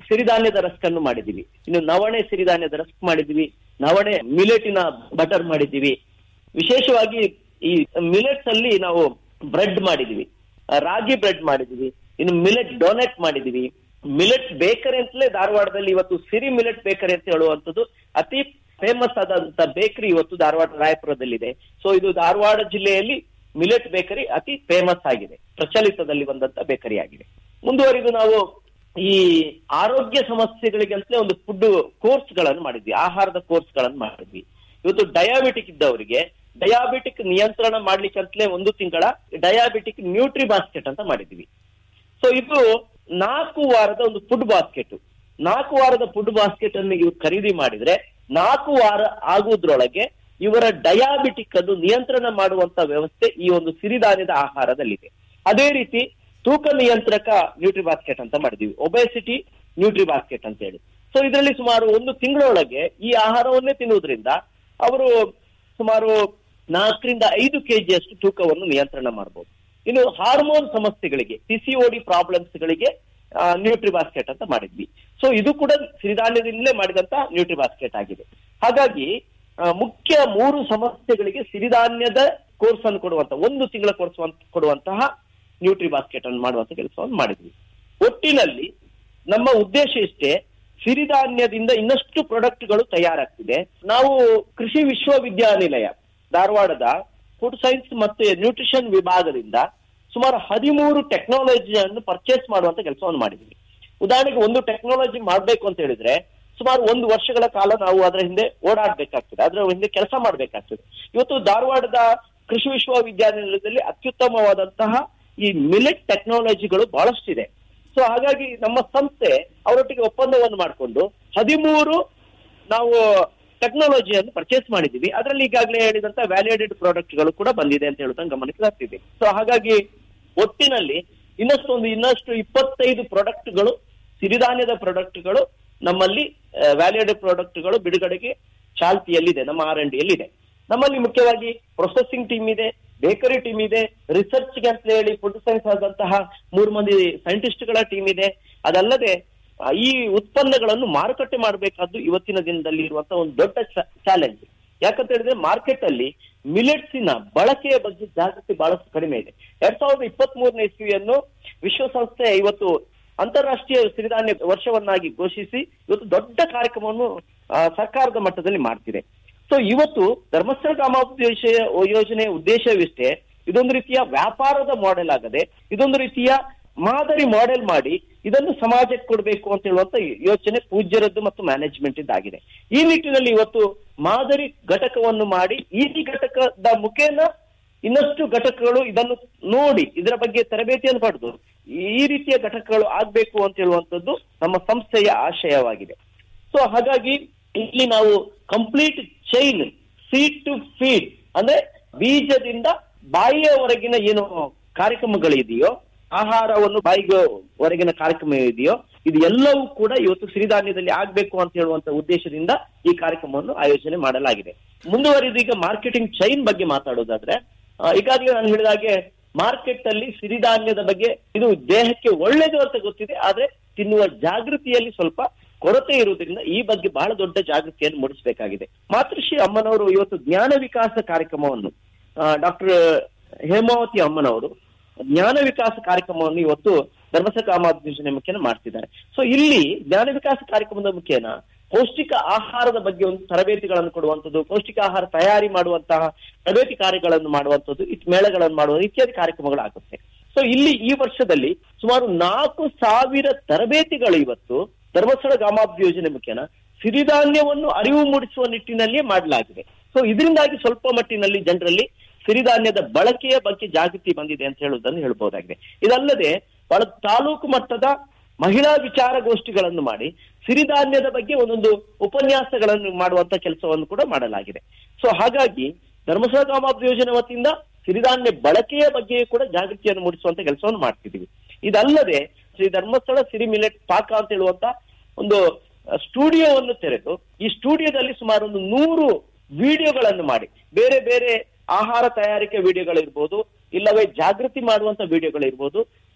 ಸಿರಿಧಾನ್ಯದ ರಸ್ಕನ್ನು ಮಾಡಿದೀವಿ ಇನ್ನು ನವಣೆ ಸಿರಿಧಾನ್ಯದ ರಸ್ಕ್ ಮಾಡಿದೀವಿ ನವಣೆ ಮಿಲೆಟಿನ ಬಟರ್ ಮಾಡಿದೀವಿ ವಿಶೇಷವಾಗಿ ಈ ಮಿಲೆಟ್ಸ್ ಅಲ್ಲಿ ನಾವು ಬ್ರೆಡ್ ಮಾಡಿದೀವಿ ಆ, ರಾಗಿ ಬ್ರೆಡ್ ಮಾಡಿದೀವಿ ಇನ್ನು ಮಿಲೆಟ್ ಡೊನೆಟ್ ಮಾಡಿದೀವಿ ಮಿಲೆಟ್ ಬೇಕರಿ ಅಂತಲೇ ಧಾರವಾಡದಲ್ಲಿ ಇವತ್ತು ಸಿರಿ ಮಿಲೆಟ್ ಬೇಕರಿ ಅಂತ ಹೇಳುವಂಥದ್ದು ಅತಿ ಫೇಮಸ್ ಆದಂತ ಬೇಕರಿ ಇವತ್ತು ಧಾರವಾಡ ರಾಯಪುರದಲ್ಲಿದೆ ಸೊ ಇದು ಧಾರವಾಡ ಜಿಲ್ಲೆಯಲ್ಲಿ ಮಿಲೆಟ್ ಬೇಕರಿ ಅತಿ ಫೇಮಸ್ ಆಗಿದೆ ಪ್ರಚಲಿತದಲ್ಲಿ ಬಂದಂತ ಬೇಕರಿ ಆಗಿದೆ ಮುಂದುವರಿದು ನಾವು ಈ ಆರೋಗ್ಯ ಸಮಸ್ಯೆಗಳಿಗೆ ಅಂತಲೇ ಒಂದು ಫುಡ್ ಕೋರ್ಸ್ ಗಳನ್ನು ಮಾಡಿದ್ವಿ ಆಹಾರದ ಕೋರ್ಸ್ ಗಳನ್ನು ಮಾಡಿದ್ವಿ ಇವತ್ತು ಡಯಾಬಿಟಿಕ್ ಇದ್ದವರಿಗೆ ಡಯಾಬಿಟಿಕ್ ನಿಯಂತ್ರಣ ಮಾಡ್ಲಿಕ್ಕೆ ಅಂತಲೇ ಒಂದು ತಿಂಗಳ ಡಯಾಬಿಟಿಕ್ ನ್ಯೂಟ್ರಿ ಬಾಸ್ಕೆಟ್ ಅಂತ ಮಾಡಿದ್ವಿ ಸೊ ಇದು ನಾಲ್ಕು ವಾರದ ಒಂದು ಫುಡ್ ಬಾಸ್ಕೆಟ್ ನಾಲ್ಕು ವಾರದ ಫುಡ್ ಬಾಸ್ಕೆಟ್ ಅನ್ನು ಇವ್ರು ಖರೀದಿ ಮಾಡಿದ್ರೆ ನಾಲ್ಕು ವಾರ ಆಗುವುದ್ರೊಳಗೆ ಇವರ ಡಯಾಬಿಟಿಕ್ ಅನ್ನು ನಿಯಂತ್ರಣ ಮಾಡುವಂತ ವ್ಯವಸ್ಥೆ ಈ ಒಂದು ಸಿರಿಧಾನ್ಯದ ಆಹಾರದಲ್ಲಿದೆ ಅದೇ ರೀತಿ ತೂಕ ನಿಯಂತ್ರಕ ನ್ಯೂಟ್ರಿ ಬಾಸ್ಕೆಟ್ ಅಂತ ಮಾಡಿದೀವಿ ಒಬೆಸಿಟಿ ನ್ಯೂಟ್ರಿ ಬಾಸ್ಕೆಟ್ ಅಂತ ಹೇಳಿ ಸೊ ಇದರಲ್ಲಿ ಸುಮಾರು ಒಂದು ತಿಂಗಳೊಳಗೆ ಈ ಆಹಾರವನ್ನೇ ತಿನ್ನುವುದರಿಂದ ಅವರು ಸುಮಾರು ನಾಲ್ಕರಿಂದ ಐದು ಕೆಜಿಯಷ್ಟು ತೂಕವನ್ನು ನಿಯಂತ್ರಣ ಮಾಡಬಹುದು ಇನ್ನು ಹಾರ್ಮೋನ್ ಸಮಸ್ಯೆಗಳಿಗೆ ಪಿಸಿಒಡಿ ಪ್ರಾಬ್ಲಮ್ಸ್ ಗಳಿಗೆ ನ್ಯೂಟ್ರಿ ಬಾಸ್ಕೆಟ್ ಅಂತ ಮಾಡಿದ್ವಿ ಸೊ ಇದು ಕೂಡ ಸಿರಿಧಾನ್ಯದಿಂದಲೇ ಮಾಡಿದಂತ ನ್ಯೂಟ್ರಿ ಬಾಸ್ಕೆಟ್ ಆಗಿದೆ ಹಾಗಾಗಿ ಆ, ಮುಖ್ಯ ಮೂರು ಸಮಸ್ಯೆಗಳಿಗೆ ಸಿರಿಧಾನ್ಯದ ಕೋರ್ಸ್ ಅನ್ನು ಕೊಡುವಂತ ಒಂದು ತಿಂಗಳ ಕೋರ್ಸ್ ಕೊಡುವಂತಹ ನ್ಯೂಟ್ರಿ ಬಾಸ್ಕೆಟ್ ಅನ್ನು ಮಾಡುವಂತ ಕೆಲಸವನ್ನು ಮಾಡಿದ್ವಿ ಒಟ್ಟಿನಲ್ಲಿ ನಮ್ಮ ಉದ್ದೇಶ ಇಷ್ಟೇ ಸಿರಿಧಾನ್ಯದಿಂದ ಇನ್ನಷ್ಟು ಪ್ರಾಡಕ್ಟ್ಗಳು ತಯಾರಾಗ್ತಿದೆ ನಾವು ಕೃಷಿ ವಿಶ್ವವಿದ್ಯಾನಿಲಯ ಧಾರವಾಡದ ಫುಡ್ ಸೈನ್ಸ್ ಮತ್ತು ನ್ಯೂಟ್ರಿಷನ್ ವಿಭಾಗದಿಂದ ಸುಮಾರು ಹದಿಮೂರು ಟೆಕ್ನಾಲಜಿಯನ್ನು ಪರ್ಚೇಸ್ ಮಾಡುವಂತ ಕೆಲಸವನ್ನು ಮಾಡಿದ್ವಿ ಉದಾಹರಣೆಗೆ ಒಂದು ಟೆಕ್ನಾಲಜಿ ಮಾಡಬೇಕು ಅಂತ ಹೇಳಿದ್ರೆ ಸುಮಾರು ಒಂದು ವರ್ಷಗಳ ಕಾಲ ನಾವು ಅದರ ಹಿಂದೆ ಓಡಾಡ್ಬೇಕಾಗ್ತದೆ ಅದರ ಹಿಂದೆ ಕೆಲಸ ಮಾಡಬೇಕಾಗ್ತದೆ ಇವತ್ತು ಧಾರವಾಡದ ಕೃಷಿ ವಿಶ್ವವಿದ್ಯಾನಿಲಯದಲ್ಲಿ ಅತ್ಯುತ್ತಮವಾದಂತಹ ಈ ಮಿಲೆಟ್ ಟೆಕ್ನಾಲಜಿಗಳು ಬಹಳಷ್ಟಿದೆ ಸೊ ಹಾಗಾಗಿ ನಮ್ಮ ಸಂಸ್ಥೆ ಅವರೊಟ್ಟಿಗೆ ಒಪ್ಪಂದವನ್ನು ಮಾಡಿಕೊಂಡು ಹದಿಮೂರು ನಾವು ಟೆಕ್ನಾಲಜಿಯನ್ನು ಪರ್ಚೇಸ್ ಮಾಡಿದ್ದೀವಿ ಅದರಲ್ಲಿ ಈಗಾಗಲೇ ಹೇಳಿದಂತ ವ್ಯಾಲ್ಯೂಡೆಡ್ ಪ್ರಾಡಕ್ಟ್ಗಳು ಕೂಡ ಬಂದಿದೆ ಅಂತ ಹೇಳುವುದನ್ನು ಗಮನಕ್ಕೆ ತರ್ತಿದೆ ಸೊ ಹಾಗಾಗಿ ಒಟ್ಟಿನಲ್ಲಿ ಇನ್ನಷ್ಟು ಒಂದು ಇನ್ನಷ್ಟು ಇಪ್ಪತ್ತೈದು ಪ್ರಾಡಕ್ಟ್ಗಳು ಸಿರಿಧಾನ್ಯದ ಪ್ರಾಡಕ್ಟ್ಗಳು ನಮ್ಮಲ್ಲಿ ವ್ಯಾಲ್ಯೂಡೆಡ್ ಪ್ರಾಡಕ್ಟ್ಗಳು ಬಿಡುಗಡೆಗೆ ಚಾಲ್ತಿಯಲ್ಲಿದೆ ನಮ್ಮ ಆರ್ ಎನ್ ಡಿಯಲ್ಲಿದೆ ನಮ್ಮಲ್ಲಿ ಮುಖ್ಯವಾಗಿ ಪ್ರೊಸೆಸಿಂಗ್ ಟೀಮ್ ಇದೆ ಬೇಕರಿ ಟೀಮ್ ಇದೆ ರಿಸರ್ಚ್ ಅಂತ ಹೇಳಿ ಫುಡ್ ಸೈನ್ಸ್ ಆದಂತಹ ಮೂರು ಮಂದಿ ಸೈಂಟಿಸ್ಟ್ಗಳ ಟೀಮ್ ಇದೆ ಅದಲ್ಲದೆ ಆ, ಈ ಉತ್ಪನ್ನಗಳನ್ನು ಮಾರುಕಟ್ಟೆ ಮಾಡಬೇಕಾದ್ದು ಇವತ್ತಿನ ದಿನದಲ್ಲಿ ಇರುವಂತಹ ಒಂದು ದೊಡ್ಡ ಚಾಲೆಂಜ್ ಯಾಕಂತ ಹೇಳಿದ್ರೆ ಮಾರ್ಕೆಟ್ ಅಲ್ಲಿ ಮಿಲೆಟ್ಸಿನ ಬಳಕೆಯ ಬಗ್ಗೆ ಜಾಗೃತಿ ಬಹಳಷ್ಟು ಕಡಿಮೆ ಇದೆ ಎರಡ್ ಸಾವಿರದ ಇಪ್ಪತ್ತ್ ಮೂರನೇ ಇಸ್ವಿಯನ್ನು ವಿಶ್ವಸಂಸ್ಥೆ ಇವತ್ತು ಅಂತಾರಾಷ್ಟ್ರೀಯ ಸಿರಿಧಾನ್ಯ ವರ್ಷವನ್ನಾಗಿ ಘೋಷಿಸಿ ಇವತ್ತು ದೊಡ್ಡ ಕಾರ್ಯಕ್ರಮವನ್ನು ಆ, ಸರ್ಕಾರದ ಮಟ್ಟದಲ್ಲಿ ಮಾಡ್ತಿದೆ ಸೊ ಇವತ್ತು ಧರ್ಮಸ್ಥಳ ಗ್ರಾಮೋಪದೇಶ ಯೋಜನೆಯ ಉದ್ದೇಶವಿಷ್ಟೇ ಇದೊಂದು ರೀತಿಯ ವ್ಯಾಪಾರದ ಮಾಡೆಲ್ ಆಗದೆ ಇದೊಂದು ರೀತಿಯ ಮಾದರಿ ಮಾಡೆಲ್ ಮಾಡಿ ಇದನ್ನು ಸಮಾಜಕ್ಕೆ ಕೊಡಬೇಕು ಅಂತ ಹೇಳುವಂತ ಯೋಚನೆ ಪೂಜ್ಯರದ್ದು ಮತ್ತು ಮ್ಯಾನೇಜ್ಮೆಂಟ್ ಇದ್ದಾಗಿದೆ ಈ ನಿಟ್ಟಿನಲ್ಲಿ ಇವತ್ತು ಮಾದರಿ ಘಟಕವನ್ನು ಮಾಡಿ ಈ ಘಟಕದ ಮುಖೇನ ಇನ್ನಷ್ಟು ಘಟಕಗಳು ಇದನ್ನು ನೋಡಿ ಇದರ ಬಗ್ಗೆ ತರಬೇತಿಯನ್ನು ಪಡೆದು ಈ ರೀತಿಯ ಘಟಕಗಳು ಆಗ್ಬೇಕು ಅಂತ ಹೇಳುವಂತದ್ದು ನಮ್ಮ ಸಂಸ್ಥೆಯ ಆಶಯವಾಗಿದೆ ಸೊ ಹಾಗಾಗಿ ಇಲ್ಲಿ ನಾವು complete chain seed to feed ಅಂದ್ರೆ ಬೀಜದಿಂದ ಬಾಯಿಯವರೆಗಿನ ಏನು ಕಾರ್ಯಕ್ರಮಗಳಿದೆಯೋ ಆಹಾರವನ್ನು ಬಾಯಿಗೆ ಹೊರಗಿನ ಕಾರ್ಯಕ್ರಮ ಇದೆಯೋ ಇದು ಎಲ್ಲವೂ ಕೂಡ ಇವತ್ತು ಸಿರಿಧಾನ್ಯದಲ್ಲಿ ಆಗ್ಬೇಕು ಅಂತ ಹೇಳುವಂತ ಉದ್ದೇಶದಿಂದ ಈ ಕಾರ್ಯಕ್ರಮವನ್ನು ಆಯೋಜನೆ ಮಾಡಲಾಗಿದೆ ಮುಂದುವರಿದು ಈಗ ಮಾರ್ಕೆಟಿಂಗ್ ಚೈನ್ ಬಗ್ಗೆ ಮಾತಾಡೋದಾದ್ರೆ ಆ, ಈಗಾಗಲೇ ನಾನು ಹೇಳಿದ ಹಾಗೆ ಮಾರ್ಕೆಟ್ ಅಲ್ಲಿ ಸಿರಿಧಾನ್ಯದ ಬಗ್ಗೆ ಇದು ದೇಹಕ್ಕೆ ಒಳ್ಳೇದು ಅಂತ ಗೊತ್ತಿದೆ ಆದ್ರೆ ತಿನ್ನುವ ಜಾಗೃತಿಯಲ್ಲಿ ಸ್ವಲ್ಪ ಕೊರತೆ ಇರುವುದರಿಂದ ಈ ಬಗ್ಗೆ ಬಹಳ ದೊಡ್ಡ ಜಾಗೃತಿಯನ್ನು ಮೂಡಿಸಬೇಕಾಗಿದೆ ಮಾತೃಶ್ರೀ ಅಮ್ಮನವರು ಇವತ್ತು ಜ್ಞಾನ ವಿಕಾಸ ಕಾರ್ಯಕ್ರಮವನ್ನು ಡಾಕ್ಟರ್ ಹೇಮಾವತಿ ಅಮ್ಮನವರು ಜ್ಞಾನ ವಿಕಾಸ ಕಾರ್ಯಕ್ರಮವನ್ನು ಇವತ್ತು ಧರ್ಮಸ್ಥಳ ಗ್ರಾಮಾಭಿವೃದ್ಧಿ ಯೋಜನೆ ಮುಖೇನ ಮಾಡ್ತಿದ್ದಾರೆ ಸೊ ಇಲ್ಲಿ ಜ್ಞಾನ ವಿಕಾಸ ಕಾರ್ಯಕ್ರಮದ ಮುಖೇನ ಪೌಷ್ಟಿಕ ಆಹಾರದ ಬಗ್ಗೆ ಒಂದು ತರಬೇತಿಗಳನ್ನು ಕೊಡುವಂಥದ್ದು ಪೌಷ್ಟಿಕ ಆಹಾರ ತಯಾರಿ ಮಾಡುವಂತಹ ತರಬೇತಿ ಕಾರ್ಯಗಳನ್ನು ಮಾಡುವಂಥದ್ದು ಇತ್ ಮೇಳಗಳನ್ನು ಮಾಡುವ ಇತ್ಯಾದಿ ಕಾರ್ಯಕ್ರಮಗಳಾಗುತ್ತೆ ಸೊ ಇಲ್ಲಿ ಈ ವರ್ಷದಲ್ಲಿ ಸುಮಾರು ನಾಲ್ಕು ಸಾವಿರ ತರಬೇತಿಗಳು ಇವತ್ತು ಧರ್ಮಸ್ಥಳ ಗ್ರಾಮಾಭಿವೃದ್ಧಿ ಯೋಜನೆ ಮುಖೇನ ಸಿರಿಧಾನ್ಯವನ್ನು ಅರಿವು ಮೂಡಿಸುವ ನಿಟ್ಟಿನಲ್ಲಿಯೇ ಮಾಡಲಾಗಿದೆ ಸೊ ಇದರಿಂದಾಗಿ ಸ್ವಲ್ಪ ಮಟ್ಟಿನಲ್ಲಿ ಜನರಲ್ಲಿ ಸಿರಿಧಾನ್ಯದ ಬಳಕೆಯ ಬಗ್ಗೆ ಜಾಗೃತಿ ಬಂದಿದೆ ಅಂತ ಹೇಳುವುದನ್ನು ಹೇಳ್ಬಹುದಾಗಿದೆ ಇದಲ್ಲದೆ ಬಹಳ ತಾಲೂಕು ಮಟ್ಟದ ಮಹಿಳಾ ವಿಚಾರಗೋಷ್ಠಿಗಳನ್ನು ಮಾಡಿ ಸಿರಿಧಾನ್ಯದ ಬಗ್ಗೆ ಒಂದೊಂದು ಉಪನ್ಯಾಸಗಳನ್ನು ಮಾಡುವಂತ ಕೆಲಸವನ್ನು ಕೂಡ ಮಾಡಲಾಗಿದೆ ಸೊ ಹಾಗಾಗಿ ಧರ್ಮಸ್ಥಳ ಗ್ರಾಮಾಭಿವೃದ್ಧಿ ಯೋಜನೆ ವತಿಯಿಂದ ಸಿರಿಧಾನ್ಯ ಬಳಕೆಯ ಬಗ್ಗೆ ಕೂಡ ಜಾಗೃತಿಯನ್ನು ಮೂಡಿಸುವಂತ ಕೆಲಸವನ್ನು ಮಾಡ್ತಿದ್ದೀವಿ ಇದಲ್ಲದೆ ಶ್ರೀ ಧರ್ಮಸ್ಥಳ ಸಿರಿ ಮಿಲೆಟ್ ಪಾಕ ಅಂತ ಹೇಳುವಂತ ಒಂದು ಸ್ಟುಡಿಯೋವನ್ನು ತೆರೆದು ಈ ಸ್ಟುಡಿಯೋದಲ್ಲಿ ಸುಮಾರು ಒಂದು ನೂರು ವಿಡಿಯೋಗಳನ್ನು ಮಾಡಿ ಬೇರೆ ಬೇರೆ ಆಹಾರ ತಯಾರಿಕೆ ವಿಡಿಯೋಗಳಿರ್ಬೋದು ಇಲ್ಲವೇ ಜಾಗೃತಿ ಮಾಡುವಂತ ವಿಡಿಯೋಗಳಿರ್ಬೋದು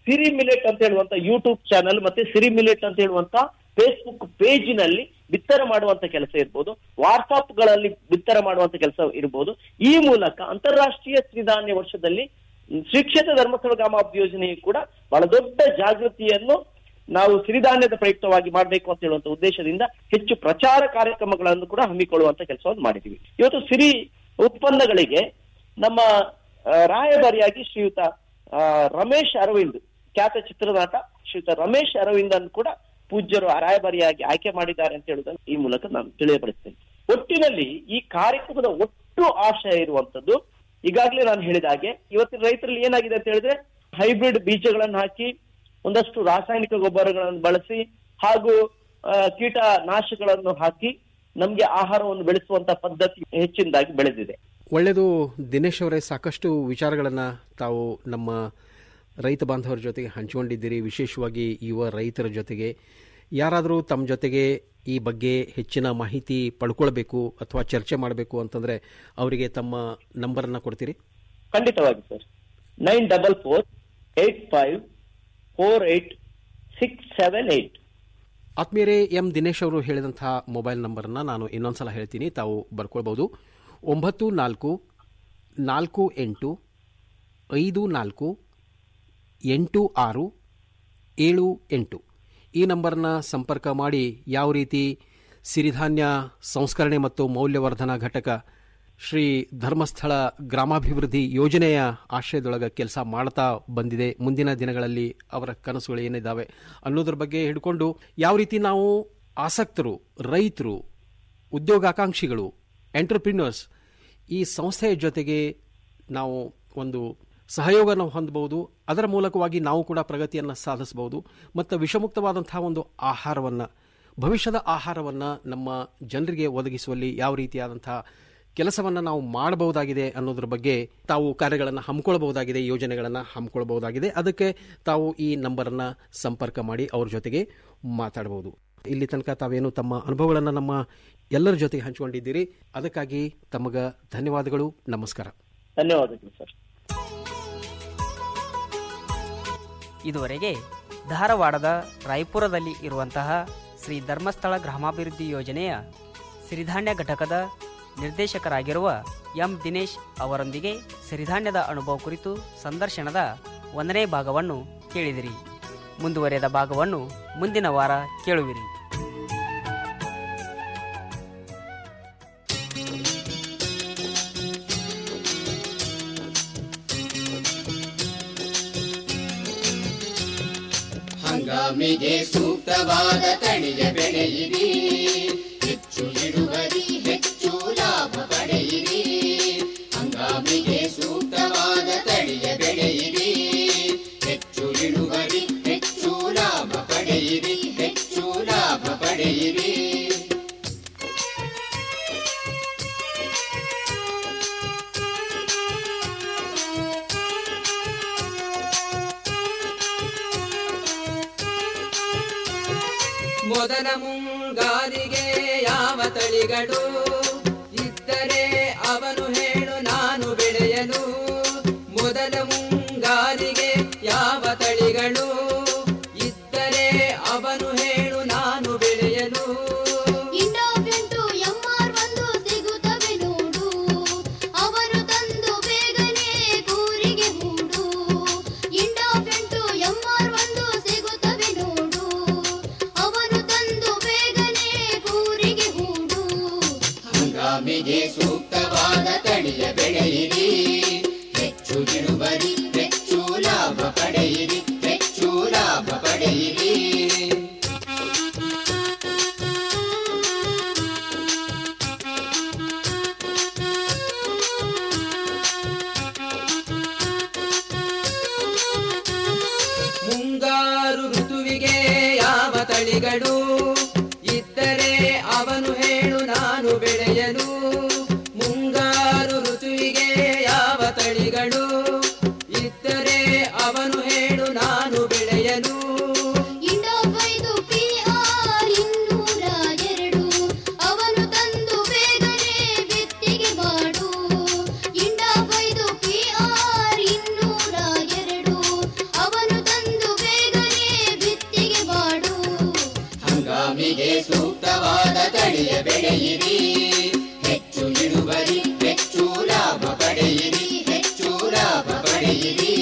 ಸಿರಿ ಮಿಲೆಟ್ ಅಂತ ಹೇಳುವಂತ ಯೂಟ್ಯೂಬ್ ಚಾನಲ್ ಮತ್ತೆ ಸಿರಿ ಮಿಲೆಟ್ ಅಂತ ಹೇಳುವಂತ ಫೇಸ್ಬುಕ್ ಪೇಜಿನಲ್ಲಿ ಬಿತ್ತರ ಮಾಡುವಂತ ಕೆಲಸ ಇರ್ಬೋದು ವಾಟ್ಸಾಪ್ ಗಳಲ್ಲಿ ಬಿತ್ತರ ಮಾಡುವಂತ ಕೆಲಸ ಇರ್ಬೋದು ಈ ಮೂಲಕ ಅಂತಾರಾಷ್ಟ್ರೀಯ ಸಿರಿಧಾನ್ಯ ವರ್ಷದಲ್ಲಿ ಶ್ರೀ ಕ್ಷೇತ್ರ ಧರ್ಮಸ್ಥಳ ಗ್ರಾಮಾಭಿವೃದ್ಧಿ ಯೋಜನೆಯು ಕೂಡ ಬಹಳ ದೊಡ್ಡ ಜಾಗೃತಿಯನ್ನು ನಾವು ಸಿರಿಧಾನ್ಯದ ಪ್ರಯುಕ್ತವಾಗಿ ಮಾಡಬೇಕು ಅಂತ ಹೇಳುವಂತ ಉದ್ದೇಶದಿಂದ ಹೆಚ್ಚು ಪ್ರಚಾರ ಕಾರ್ಯಕ್ರಮಗಳನ್ನು ಕೂಡ ಹಮ್ಮಿಕೊಳ್ಳುವಂತ ಕೆಲಸವನ್ನು ಮಾಡಿದ್ದೀವಿ ಇವತ್ತು ಸಿರಿ ಉತ್ಪನ್ನಗಳಿಗೆ ನಮ್ಮ ಆ, ರಾಯಭಾರಿಯಾಗಿ ಶ್ರೀಯುತ ಆ, ರಮೇಶ್ ಅರವಿಂದ್ ಖ್ಯಾತ ಚಿತ್ರನಟ ಶ್ರೀಯುತ ರಮೇಶ್ ಅರವಿಂದ್ ಅನ್ನು ಕೂಡ ಪೂಜ್ಯರು ರಾಯಭಾರಿಯಾಗಿ ಆಯ್ಕೆ ಮಾಡಿದ್ದಾರೆ ಅಂತ ಹೇಳುವುದನ್ನು ಈ ಮೂಲಕ ನಾನು ತಿಳಿಯಪಡಿಸ್ತೇನೆ ಒಟ್ಟಿನಲ್ಲಿ ಈ ಕಾರ್ಯಕ್ರಮದ ಒಟ್ಟು ಆಶಯ ಇರುವಂತದ್ದು ಈಗಾಗಲೇ ನಾನು ಹೇಳಿದ ಹಾಗೆ ಇವತ್ತಿನ ರೈತರಲ್ಲಿ ಏನಾಗಿದೆ ಅಂತ ಹೇಳಿದ್ರೆ ಹೈಬ್ರಿಡ್ ಬೀಜಗಳನ್ನು ಹಾಕಿ ಒಂದಷ್ಟು ರಾಸಾಯನಿಕ ಗೊಬ್ಬರಗಳನ್ನು ಬಳಸಿ ಹಾಗೂ ಆ, ಕೀಟನಾಶಕಗಳನ್ನು ಹಾಕಿ ನಮ್ಗೆ ಆಹಾರವನ್ನು ಬೆಳೆಸುವಂತ ಪದ್ಧತಿ ಹೆಚ್ಚಿನದಾಗಿ ಬೆಳೆದಿದೆ ಒಳ್ಳೆಯದು ದಿನೇಶ್ ಅವರೇ ಸಾಕಷ್ಟು ವಿಚಾರಗಳನ್ನು ತಾವು ನಮ್ಮ ರೈತ ಬಾಂಧವರ ಜೊತೆಗೆ ಹಂಚಿಕೊಂಡಿದ್ದೀರಿ ವಿಶೇಷವಾಗಿ ಯುವ ರೈತರ ಜೊತೆಗೆ ಯಾರಾದರೂ ತಮ್ಮ ಜೊತೆಗೆ ಈ ಬಗ್ಗೆ ಹೆಚ್ಚಿನ ಮಾಹಿತಿ ಪಡ್ಕೊಳ್ಬೇಕು ಅಥವಾ ಚರ್ಚೆ ಮಾಡಬೇಕು ಅಂತಂದ್ರೆ ಅವರಿಗೆ ತಮ್ಮ ನಂಬರನ್ನು ಕೊಡ್ತೀರಿ ಖಂಡಿತವಾಗಿ sir nine double four eight five four eight six seven eight ಆತ್ಮೀಯರೇ ಎಂ ದಿನೇಶ್ ಅವರು ಹೇಳಿದಂತಹ ಮೊಬೈಲ್ ನಂಬರನ್ನ ನಾನು ಇನ್ನೊಂದ್ಸಲ ಹೇಳ್ತೀನಿ ತಾವು ಬರ್ಕೊಳ್ಬೋದು ಒಂಬತ್ತು ನಾಲ್ಕು ನಾಲ್ಕು ಎಂಟು ಐದು ನಾಲ್ಕು ಎಂಟು ಆರು ಏಳು ಎಂಟು ಈ ನಂಬರ್ನ ಸಂಪರ್ಕ ಮಾಡಿ ಯಾವ ರೀತಿ ಸಿರಿಧಾನ್ಯ ಸಂಸ್ಕರಣೆ ಮತ್ತು ಮೌಲ್ಯವರ್ಧನಾ ಘಟಕ ಶ್ರೀ ಧರ್ಮಸ್ಥಳ ಗ್ರಾಮಾಭಿವೃದ್ಧಿ ಯೋಜನೆಯ ಆಶ್ರಯದೊಳಗೆ ಕೆಲಸ ಮಾಡ್ತಾ ಬಂದಿದೆ ಮುಂದಿನ ದಿನಗಳಲ್ಲಿ ಅವರ ಕನಸುಗಳು ಏನಿದ್ದಾವೆ ಅನ್ನೋದ್ರ ಬಗ್ಗೆ ಹಿಡ್ಕೊಂಡು ಯಾವ ರೀತಿ ನಾವು ಆಸಕ್ತರು ರೈತರು ಉದ್ಯೋಗಾಕಾಂಕ್ಷಿಗಳು ಎಂಟರ್ಪ್ರಿನ್ಯೂರ್ಸ್ ಈ ಸಂಸ್ಥೆಯ ಜೊತೆಗೆ ನಾವು ಒಂದು ಸಹಯೋಗನ ಹೊಂದಬಹುದು ಅದರ ಮೂಲಕವಾಗಿ ನಾವು ಕೂಡ ಪ್ರಗತಿಯನ್ನು ಸಾಧಿಸಬಹುದು ಮತ್ತು ವಿಷಮುಕ್ತವಾದಂತಹ ಒಂದು ಆಹಾರವನ್ನು ಭವಿಷ್ಯದ ಆಹಾರವನ್ನು ನಮ್ಮ ಜನರಿಗೆ ಒದಗಿಸುವಲ್ಲಿ ಯಾವ ರೀತಿಯಾದಂತಹ ಕೆಲಸವನ್ನು ನಾವು ಮಾಡಬಹುದಾಗಿದೆ ಅನ್ನೋದ್ರ ಬಗ್ಗೆ ತಾವು ಕಾರ್ಯಗಳನ್ನು ಹಮ್ಮಿಕೊಳ್ಳಬಹುದಾಗಿದೆ ಯೋಜನೆಗಳನ್ನು ಹಮ್ಮಿಕೊಳ್ಳಬಹುದಾಗಿದೆ ಅದಕ್ಕೆ ತಾವು ಈ ನಂಬರನ್ನು ಸಂಪರ್ಕ ಮಾಡಿ ಅವ್ರ ಜೊತೆಗೆ ಮಾತಾಡಬಹುದು ಇಲ್ಲಿ ತನಕ ತಾವೇನು ತಮ್ಮ ಅನುಭವಗಳನ್ನು ನಮ್ಮ ಎಲ್ಲರ ಜೊತೆಗೆ ಹಂಚಿಕೊಂಡಿದ್ದೀರಿ ಅದಕ್ಕಾಗಿ ತಮಗ ಧನ್ಯವಾದಗಳು ನಮಸ್ಕಾರ ಧನ್ಯವಾದಗಳು ಸರ್ ಇದುವರೆಗೆ ಧಾರವಾಡದ ರಾಯಪುರದಲ್ಲಿ ಇರುವಂತಹ ಶ್ರೀ ಧರ್ಮಸ್ಥಳ ಗ್ರಾಮಾಭಿವೃದ್ಧಿ ಯೋಜನೆಯ ಸಿರಿಧಾನ್ಯ ಘಟಕದ ನಿರ್ದೇಶಕರಾಗಿರುವ ಎಂ ದಿನೇಶ್ ಅವರೊಂದಿಗೆ ಸಿರಿಧಾನ್ಯದ ಅನುಭವ ಕುರಿತು ಸಂದರ್ಶನದ ಒಂದನೇ ಭಾಗವನ್ನು ಕೇಳಿದಿರಿ ಮುಂದುವರೆದ ಭಾಗವನ್ನು ಮುಂದಿನ ವಾರ ಕೇಳುವಿರಿ ಹಂಗಾಮಿಗೆ ಸೂಕ್ತವಾದ ತಳಿಯ ಬೆಳೆಯಿರಿ ಹೆಚ್ಚು ಇಳುವರಿ ಹೆಚ್ಚು ಲಾಭ ಪಡೆಯಿರಿ ಹಂಗಾಮಿಗೆ ಸೂಕ್ತವಾದ ತಳಿಯ ಬೆಳೆಯಿರಿ ಹೆಚ್ಚು ಇಳುವರಿ ಹೆಚ್ಚು ಲಾಭ ಪಡೆಯಿರಿ ಹೆಚ್ಚು ಲಾಭ ಪಡೆಯಿರಿ ಮೊದಲ ಮುಂಗಾರಿಗೆ ಯಾವ ತಳಿಗಳು ಇದ್ದರೆ ಅವನು ಹೇಳು ನಾನು ಬೆಳೆಯಲು ಮೊದಲ ಮುಂಗಾರಿಗೆ ಯಾವ ತಳಿಗಳು ಇದ್ದರೆ ಅವನು ಹೇಳು ನಾನು ಬೆಳೆಯಲು ಇಂಡೋಫೆಂಟು ಎಂಆರ್ ಒಂದು ಸಿಗುತ್ತವೆ ನೋಡು ಅವರು ತಂದು ಬೇಗನೆ ಕೂರಿಗೆ ಹೂಡು ಇಂಡೋಫೆಂಟು ಎಂಆರ್ ಒಂದು ಸಿಗುತ್ತವೆ ನೋಡು ಅವರು ತಂದು ಬೇಗನೆ ಕೂರಿಗೆ ಹೂಡು ಹಂಗಾಮಿಗೆ ಸೂಕ್ತವಾದ ತಳಿಯ ಬೆಳೆಯಿರಿ ಹೆಚ್ಚು ಇಳುವರಿ ಹೆಚ್ಚು ಲಾಭ ಪಡೆಯಿರಿ ಹೆಚ್ಚು ಲಾಭ ಪಡೆಯಿರಿ ಮುಂಗಾರು ಋತುವಿಗೆ ಯಾವ ತಳಿಗಳು ಇದ್ದರೆ ಅವನು ಹೇಳು ನಾನು ಬೆಳೆಯಲು ಮುಂಗಾರು ಋತುವಿಗೆ ಯಾವ ತಳಿಗಳು ಇದ್ದರೆ ಅವನು ಹೇಳು ನಾನು ಬೆಳೆಯಲು ಇಂಡೋಫೈದು ಪಿಆರ್ ಇನ್ನೂರ ಎರಡು ಅವನು ತಂದು ಬೇಗನೆ ಬಿತ್ತಿಗೆ ಮಾಡು ಇಂಡೋಫೈದು ಪಿಆರ್ ಇನ್ನೂರ ಎರಡು ಅವನು ತಂದು ಪಡೆಯಿರಿ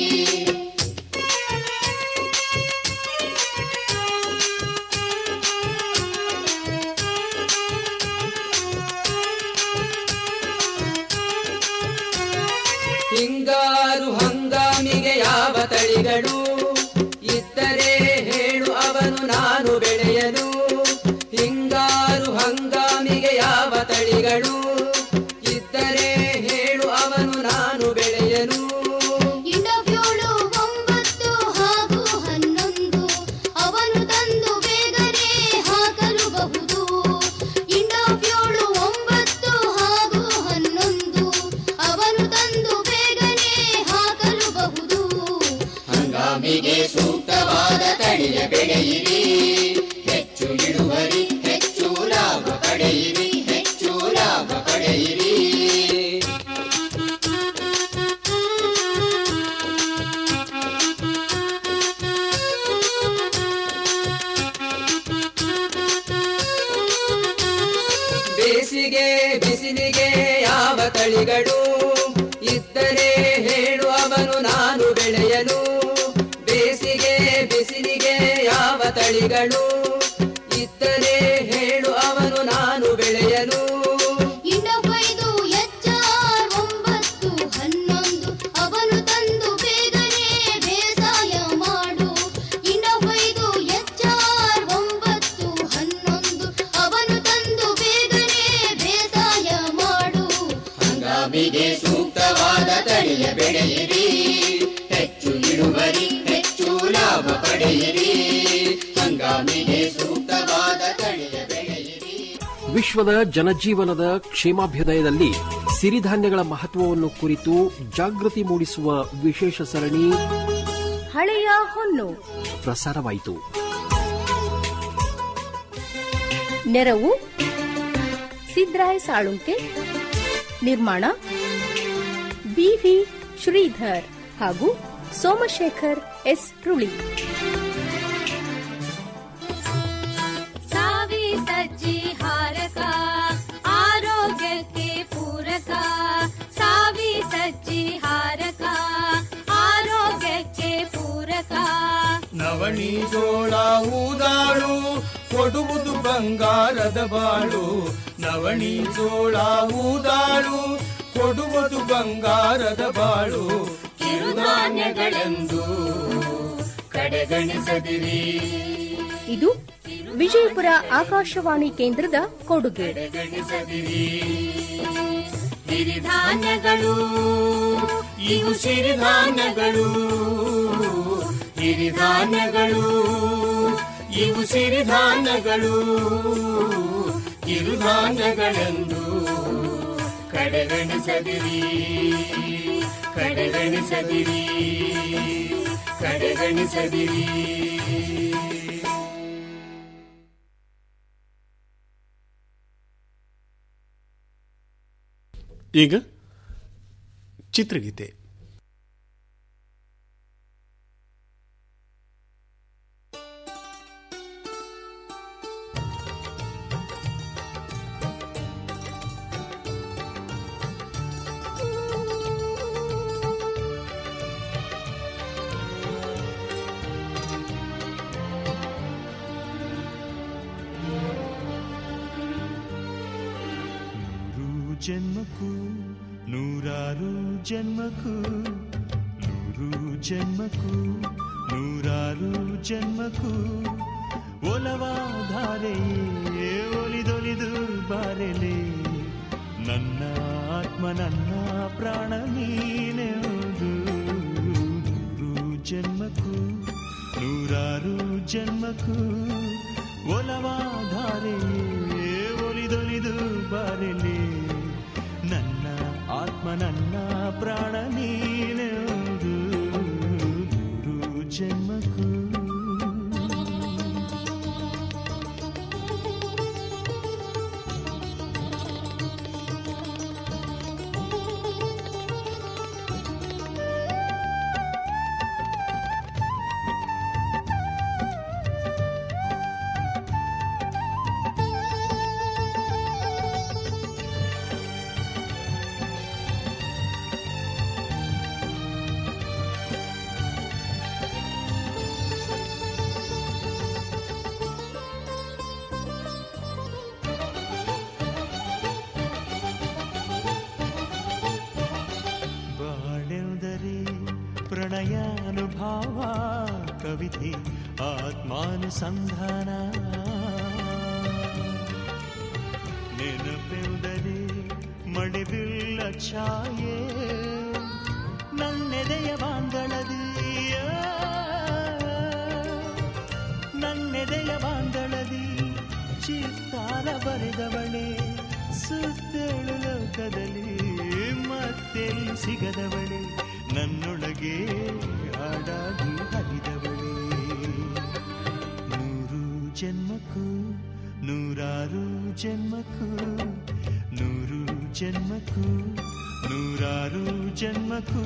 ಹಿಂಗಾರು ಹಂಗಾಮಿಗೆ ಯಾವ ತಳಿಗಳು ಇದ್ದರೆ ಹೇಳು ಅವನು ನಾನು ಬೆಳೆಯಲು ಹಿಂಗಾರು ಹಂಗಾಮಿಗೆ ಯಾವ ತಳಿಗಳು ಇದ್ದರೆ ಹೇಳು ಅವನು ನಾನು ಬೆಳೆಯಲು ಇಂಡವ್ಯೋಳು ಒಂಬತ್ತು ಹಾಗೂ ಹನ್ನೊಂದು ಅವನು ತಂದು ಬೇಗನೆ ಹಾಕಲು ಬಹುದು ಇಂಡವ್ಯೋಳು ಒಂಬತ್ತು ಹಾಗೂ ಹನ್ನೊಂದು ಅವನು ತಂದು ಬೇಗನೆ ಹಾಕಲು ಬಹುದು ಹಂಗಾಮಿಗೆ ಸೂಕ್ತವಾದ ತಳಿಯ ಬೆಳೆಯಿರಿ ಹೆಚ್ಚು ಇಳುವರಿ ಹೆಚ್ಚು ಲಾಭ ಪಡೆಯಿರಿ ಹೆಚ್ಚು ಲಾಭ ಪಡೆಯಿರಿ ಬೇಸಿಗೆ ಬಿಸಿಲಿಗೆ ಯಾವ ತಳಿಗಳು ಇದ್ದರೆ ಹೇಳು ಅವನು ನಾನು ಬೆಳೆಯಲು ಬೇಸಿಗೆ ಬಿಸಿಲಿಗೆ ಯಾವ ತಳಿಗಳು ಇದ್ದರೆ ಹೇಳು ಅವನು ನಾನು ಬೆಳೆಯಲು ಇಂಡವೈದು ಎಚ್ಆರ್ ಒಂಬತ್ತು ಹನ್ನೊಂದು ಅವನು ತಂದು ಬೇಗನೆ ಬೇಸಾಯ ಮಾಡು ಇಂಡವೈದು ಎಚ್ಆರ್ ಒಂಬತ್ತು ಹನ್ನೊಂದು ಅವನು ತಂದು ಬೇಗನೆ ಬೇಸಾಯ ಮಾಡು ಹಂಗಾಮಿಗೆ ಸೂಕ್ತವಾದ ತಳಿಯ ಬೆಳೆಯಿರಿ ಹೆಚ್ಚು ಇಳುವರಿ ಹೆಚ್ಚು ಲಾಭ ಪಡೆಯಿರಿ ಹಂಗಾಮಿಗೆ ಸೂಕ್ತವಾದ ತಳಿಯ ಬೆಳೆಯಿರಿ ವಿಶ್ವದ ಜನಜೀವನದ ಕ್ಷೇಮಾಭ್ಯುದಯದಲ್ಲಿ ಸಿರಿಧಾನ್ಯಗಳ ಮಹತ್ವವನ್ನು ಕುರಿತು ಜಾಗೃತಿ ಮೂಡಿಸುವ ವಿಶೇಷ ಸರಣಿ ಹಳೆಯ ಹೊನ್ನು ಪ್ರಸಾರವಾಯಿತು ನೆರವು ಸಿದ್ರಾಯ್ ಸಾಳುಂಕೆ ನಿರ್ಮಾಣ ಬಿವಿ ಶ್ರೀಧರ್ ಹಾಗೂ ಸೋಮಶೇಖರ್ ಎಸ್ ರುಳಿ ಸಾವಿ ಸಜ್ಜಿ ಹಾರಕ ಆರೋಗ್ಯಕ್ಕೆ ಪೂರಕ ಸಾವಿ ಸಜ್ಜಿ ಹಾರಕ ಆರೋಗ್ಯಕ್ಕೆ ಪೂರಕ ನವಣಿ ಜೋಳ ಊದಾಳು ಕೊಡುವುದು ಬಂಗಾರದ ಬಾಳು ನವಣಿ ಜೋಳ ಊದಾಳು ಕೊಡುವುದು ಬಂಗಾರದ ಬಾಳು ಕಿರುಧಾನ್ಯಗಳೆಂದು ಕಡೆಗಣಿಸದಿರಿ ಇದು ವಿಜಯಪುರ ಆಕಾಶವಾಣಿ ಕೇಂದ್ರದ ಕೊಡುಗೆ ಕಡೆಗಣಿಸದಿರಿ ಹಿರಿಧಾನ್ಯಗಳು ಇವು ಸಿರಿಧಾನ್ಯಗಳು ಹಿರಿಧಾನ್ಯಗಳು ಇವು ಸಿರಿಧಾನ್ಯಗಳು ಕಿರುಧಾನ್ಯಗಳೆಂದು ಕಡೆಗಣಿಸದಿರಿ ಕಡೆಗಣಿಸದಿರಿ ಕಡೆಗಣಿಸದಿರಿ ಈಗ ಚಿತ್ರಗೀತೆ ನೂರು ಜನ್ಮಕ್ಕೂ ನೂರಾರು ಜನ್ಮಕ್ಕೂ ನೂರು ಜನ್ಮಕ್ಕೂ ನೂರಾರು ಜನ್ಮಕ್ಕೂ ಒಲವಾಧಾರೆಯೇ ಒಲಿದೊಲಿದು ಬಾರೆಲೆ ನನ್ನ ಆತ್ಮ ನನ್ನ ಪ್ರಾಣ ನೀನೆವುದು ನೂರು ಜನ್ಮಕ್ಕೂ ನೂರಾರು ಜನ್ಮಕ್ಕೂ ಒಲವಾಧಾರೆಯೇ ಒಲಿದೊಲಿದು ಬಾರೆಲೆ ನನ್ನ ಆತ್ಮ ನನ್ನ ಪ್ರಾಣ ನೀನೆವುದು ನೂರು ಜನ್ಮಕ್ಕೂ ಪ್ರಣಯಾನುಭಾವ ಕವಿತೆ ಆತ್ಮಾನುಸಂಧಾನ ನೆನಪೆಂದರೆ ಮಳೆಬಿಲ್ಲ ಛಾಯೆ ನನ್ನೆದೆಯ ಬಾಂಗಳದಿಯ ನನ್ನೆದೆಯ ಬಾಂಗಳದಿ ಚಿತ್ತಾರ ಬರೆದವಳೆ ಸುತ್ತೇಳು ಲೋಕದಲ್ಲಿ ಮತ್ತೆಲ್ಲಿ ಸಿಗದವಳೆ ನನ್ನೊಳಗೆ ಹಾಡಾಗಿ ಹರಿದವಳೆ ನೂರು ಜನ್ಮಕ್ಕೂ ನೂರಾರು ಜನ್ಮಕ್ಕೂ ನೂರು ಜನ್ಮಕ್ಕೂ ನೂರಾರು ಜನ್ಮಕ್ಕೂ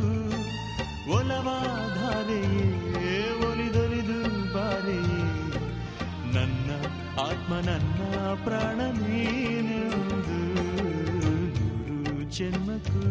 ಒಲವಾಧಾರೆಯೇ ಒಲಿದೊಲಿದು ಬಾರೆಯೇ ನನ್ನ ಆತ್ಮ ನನ್ನ ಪ್ರಾಣ ನೀನೆಂದು ನೂರು ಜನ್ಮಕ್ಕೂ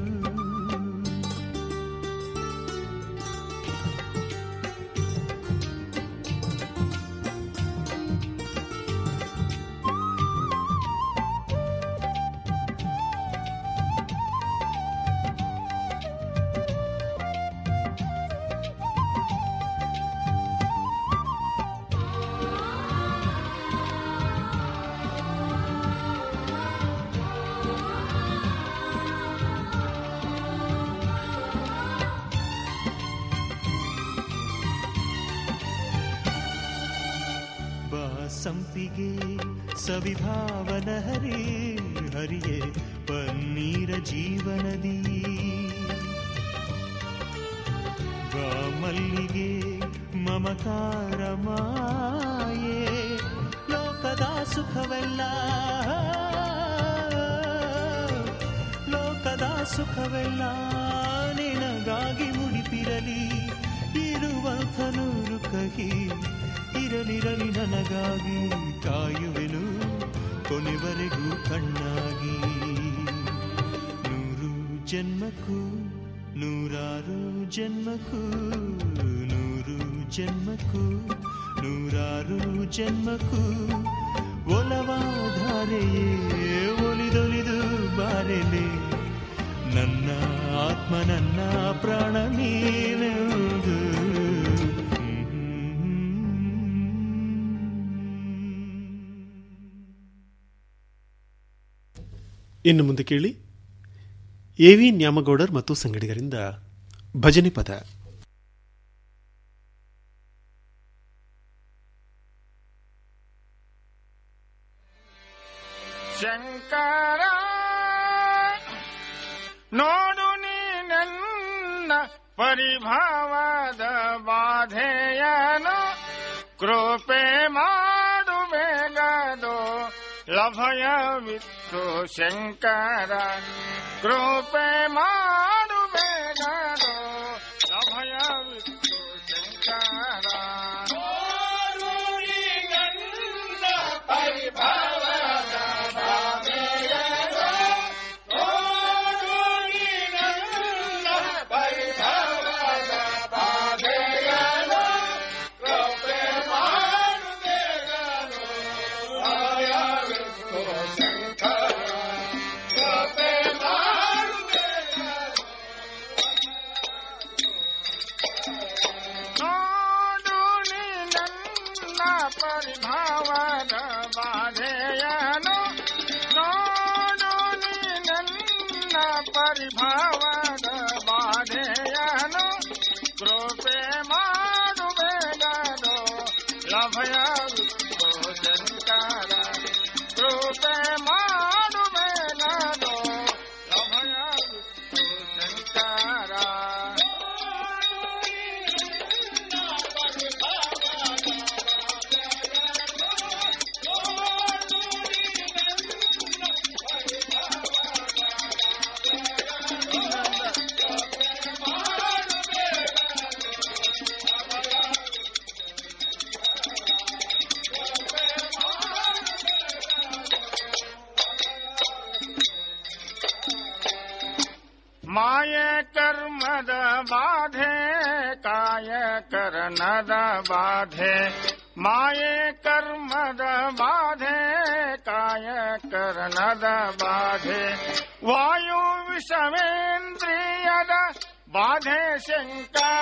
ಸಂಪಿಗೆ ಸವಿಭಾವನ ಹರಿ ಹರಿಯೇ ಪನ್ನೀರ ಜೀವನದಿ ಬಾ ಮಲ್ಲಿಗೆ ಮಮಕಾರ ಮಾಯೆ ಲೋಕದ ಸುಖವೆಲ್ಲ ಲೋಕದ ಸುಖವೆಲ್ಲ ನಿನಗಾಗಿ ಮುಡಿಪಿರಲಿ ಇರುವಂಥ ನೂರು ಕಹಿ ಇರಲಿರಲಿ ನನಗಾಗಿ ಕಾಯುವೆನು ಕೊನೆವರೆಗೂ ಕಣ್ಣಾಗಿ ನೂರು ಜನ್ಮಕ್ಕೂ ನೂರಾರು ಜನ್ಮಕ್ಕೂ ನೂರು ಜನ್ಮಕ್ಕೂ ನೂರಾರು ಜನ್ಮಕ್ಕೂ ಒಲವಾಧಾರೆಯೇ ಒಲಿದೊಲಿದು ಬಾರೆಲೆ ನನ್ನ ಆತ್ಮ ನನ್ನ ಪ್ರಾಣ ನೀನೆಂದು ಇನ್ನು ಮುಂದೆ ಕೇಳಿ ಎವಿ ನ್ಯಾಮಗೌಡರ್ ಮತ್ತು ಸಂಗಡಿಗರಿಂದ ಭಜನೆ ಪದ ಶಂಕರ ನೋಡು ನೀನೆನ್ನ ಪರಿಭಾವದ ಬಾಧೆಯನು ಕೃಪೆ ಮಾಡು ಬೇಗದು ಲಭಯವಿತ್ತು ಶಂಕರ ಕೃಪೆ ಮಾಡು ಬೇಗದು ಲಭಯವಿತ್ತು ಶಂಕರ ಪರಿಭಾವದ ಬಾಧೆಯನು ನೋಡು ನೀನೆನ್ನ ಪರಿಭಾವದ ಬಾಧೆಯನು ಕೃಪೆ ಮಾಡು ಬೇಗದು ಲಭಯವಿತ್ತು ಶಂಕರ ಕೃಪೆ ಮಾಡು ನೋಡು ನೀನನ್ನ ಪರಿಭಾವದ ಬಾಧೆಯನು ನೋಡು ನೀನನ್ನ ಪರಿಭಾವದ ಬಾಧೆಯನು ಕೃಪೆ ಮಾಡು ಬೇಗದು ಲಭಯ ಶಂಕರ ಕೃಪೆ ಮಾಡು ಬೇಗದು ಲಭಯ ಶಂಕರ ಮಾಯೆ ಕರ್ಮದ ಬಾಧೆ ಕಾಯ ಕರ್ಣದ ಬಾಧೆ ಮಾಯೆ ಕರ್ಮದ ಬಾಧೆ ಕಾಯ ಕರ್ಣದ ಬಾಧೆ ವಾಯು ವಿಷವೇಂದ್ರಿಯದ ಬಾಧೆ ಶಂಕ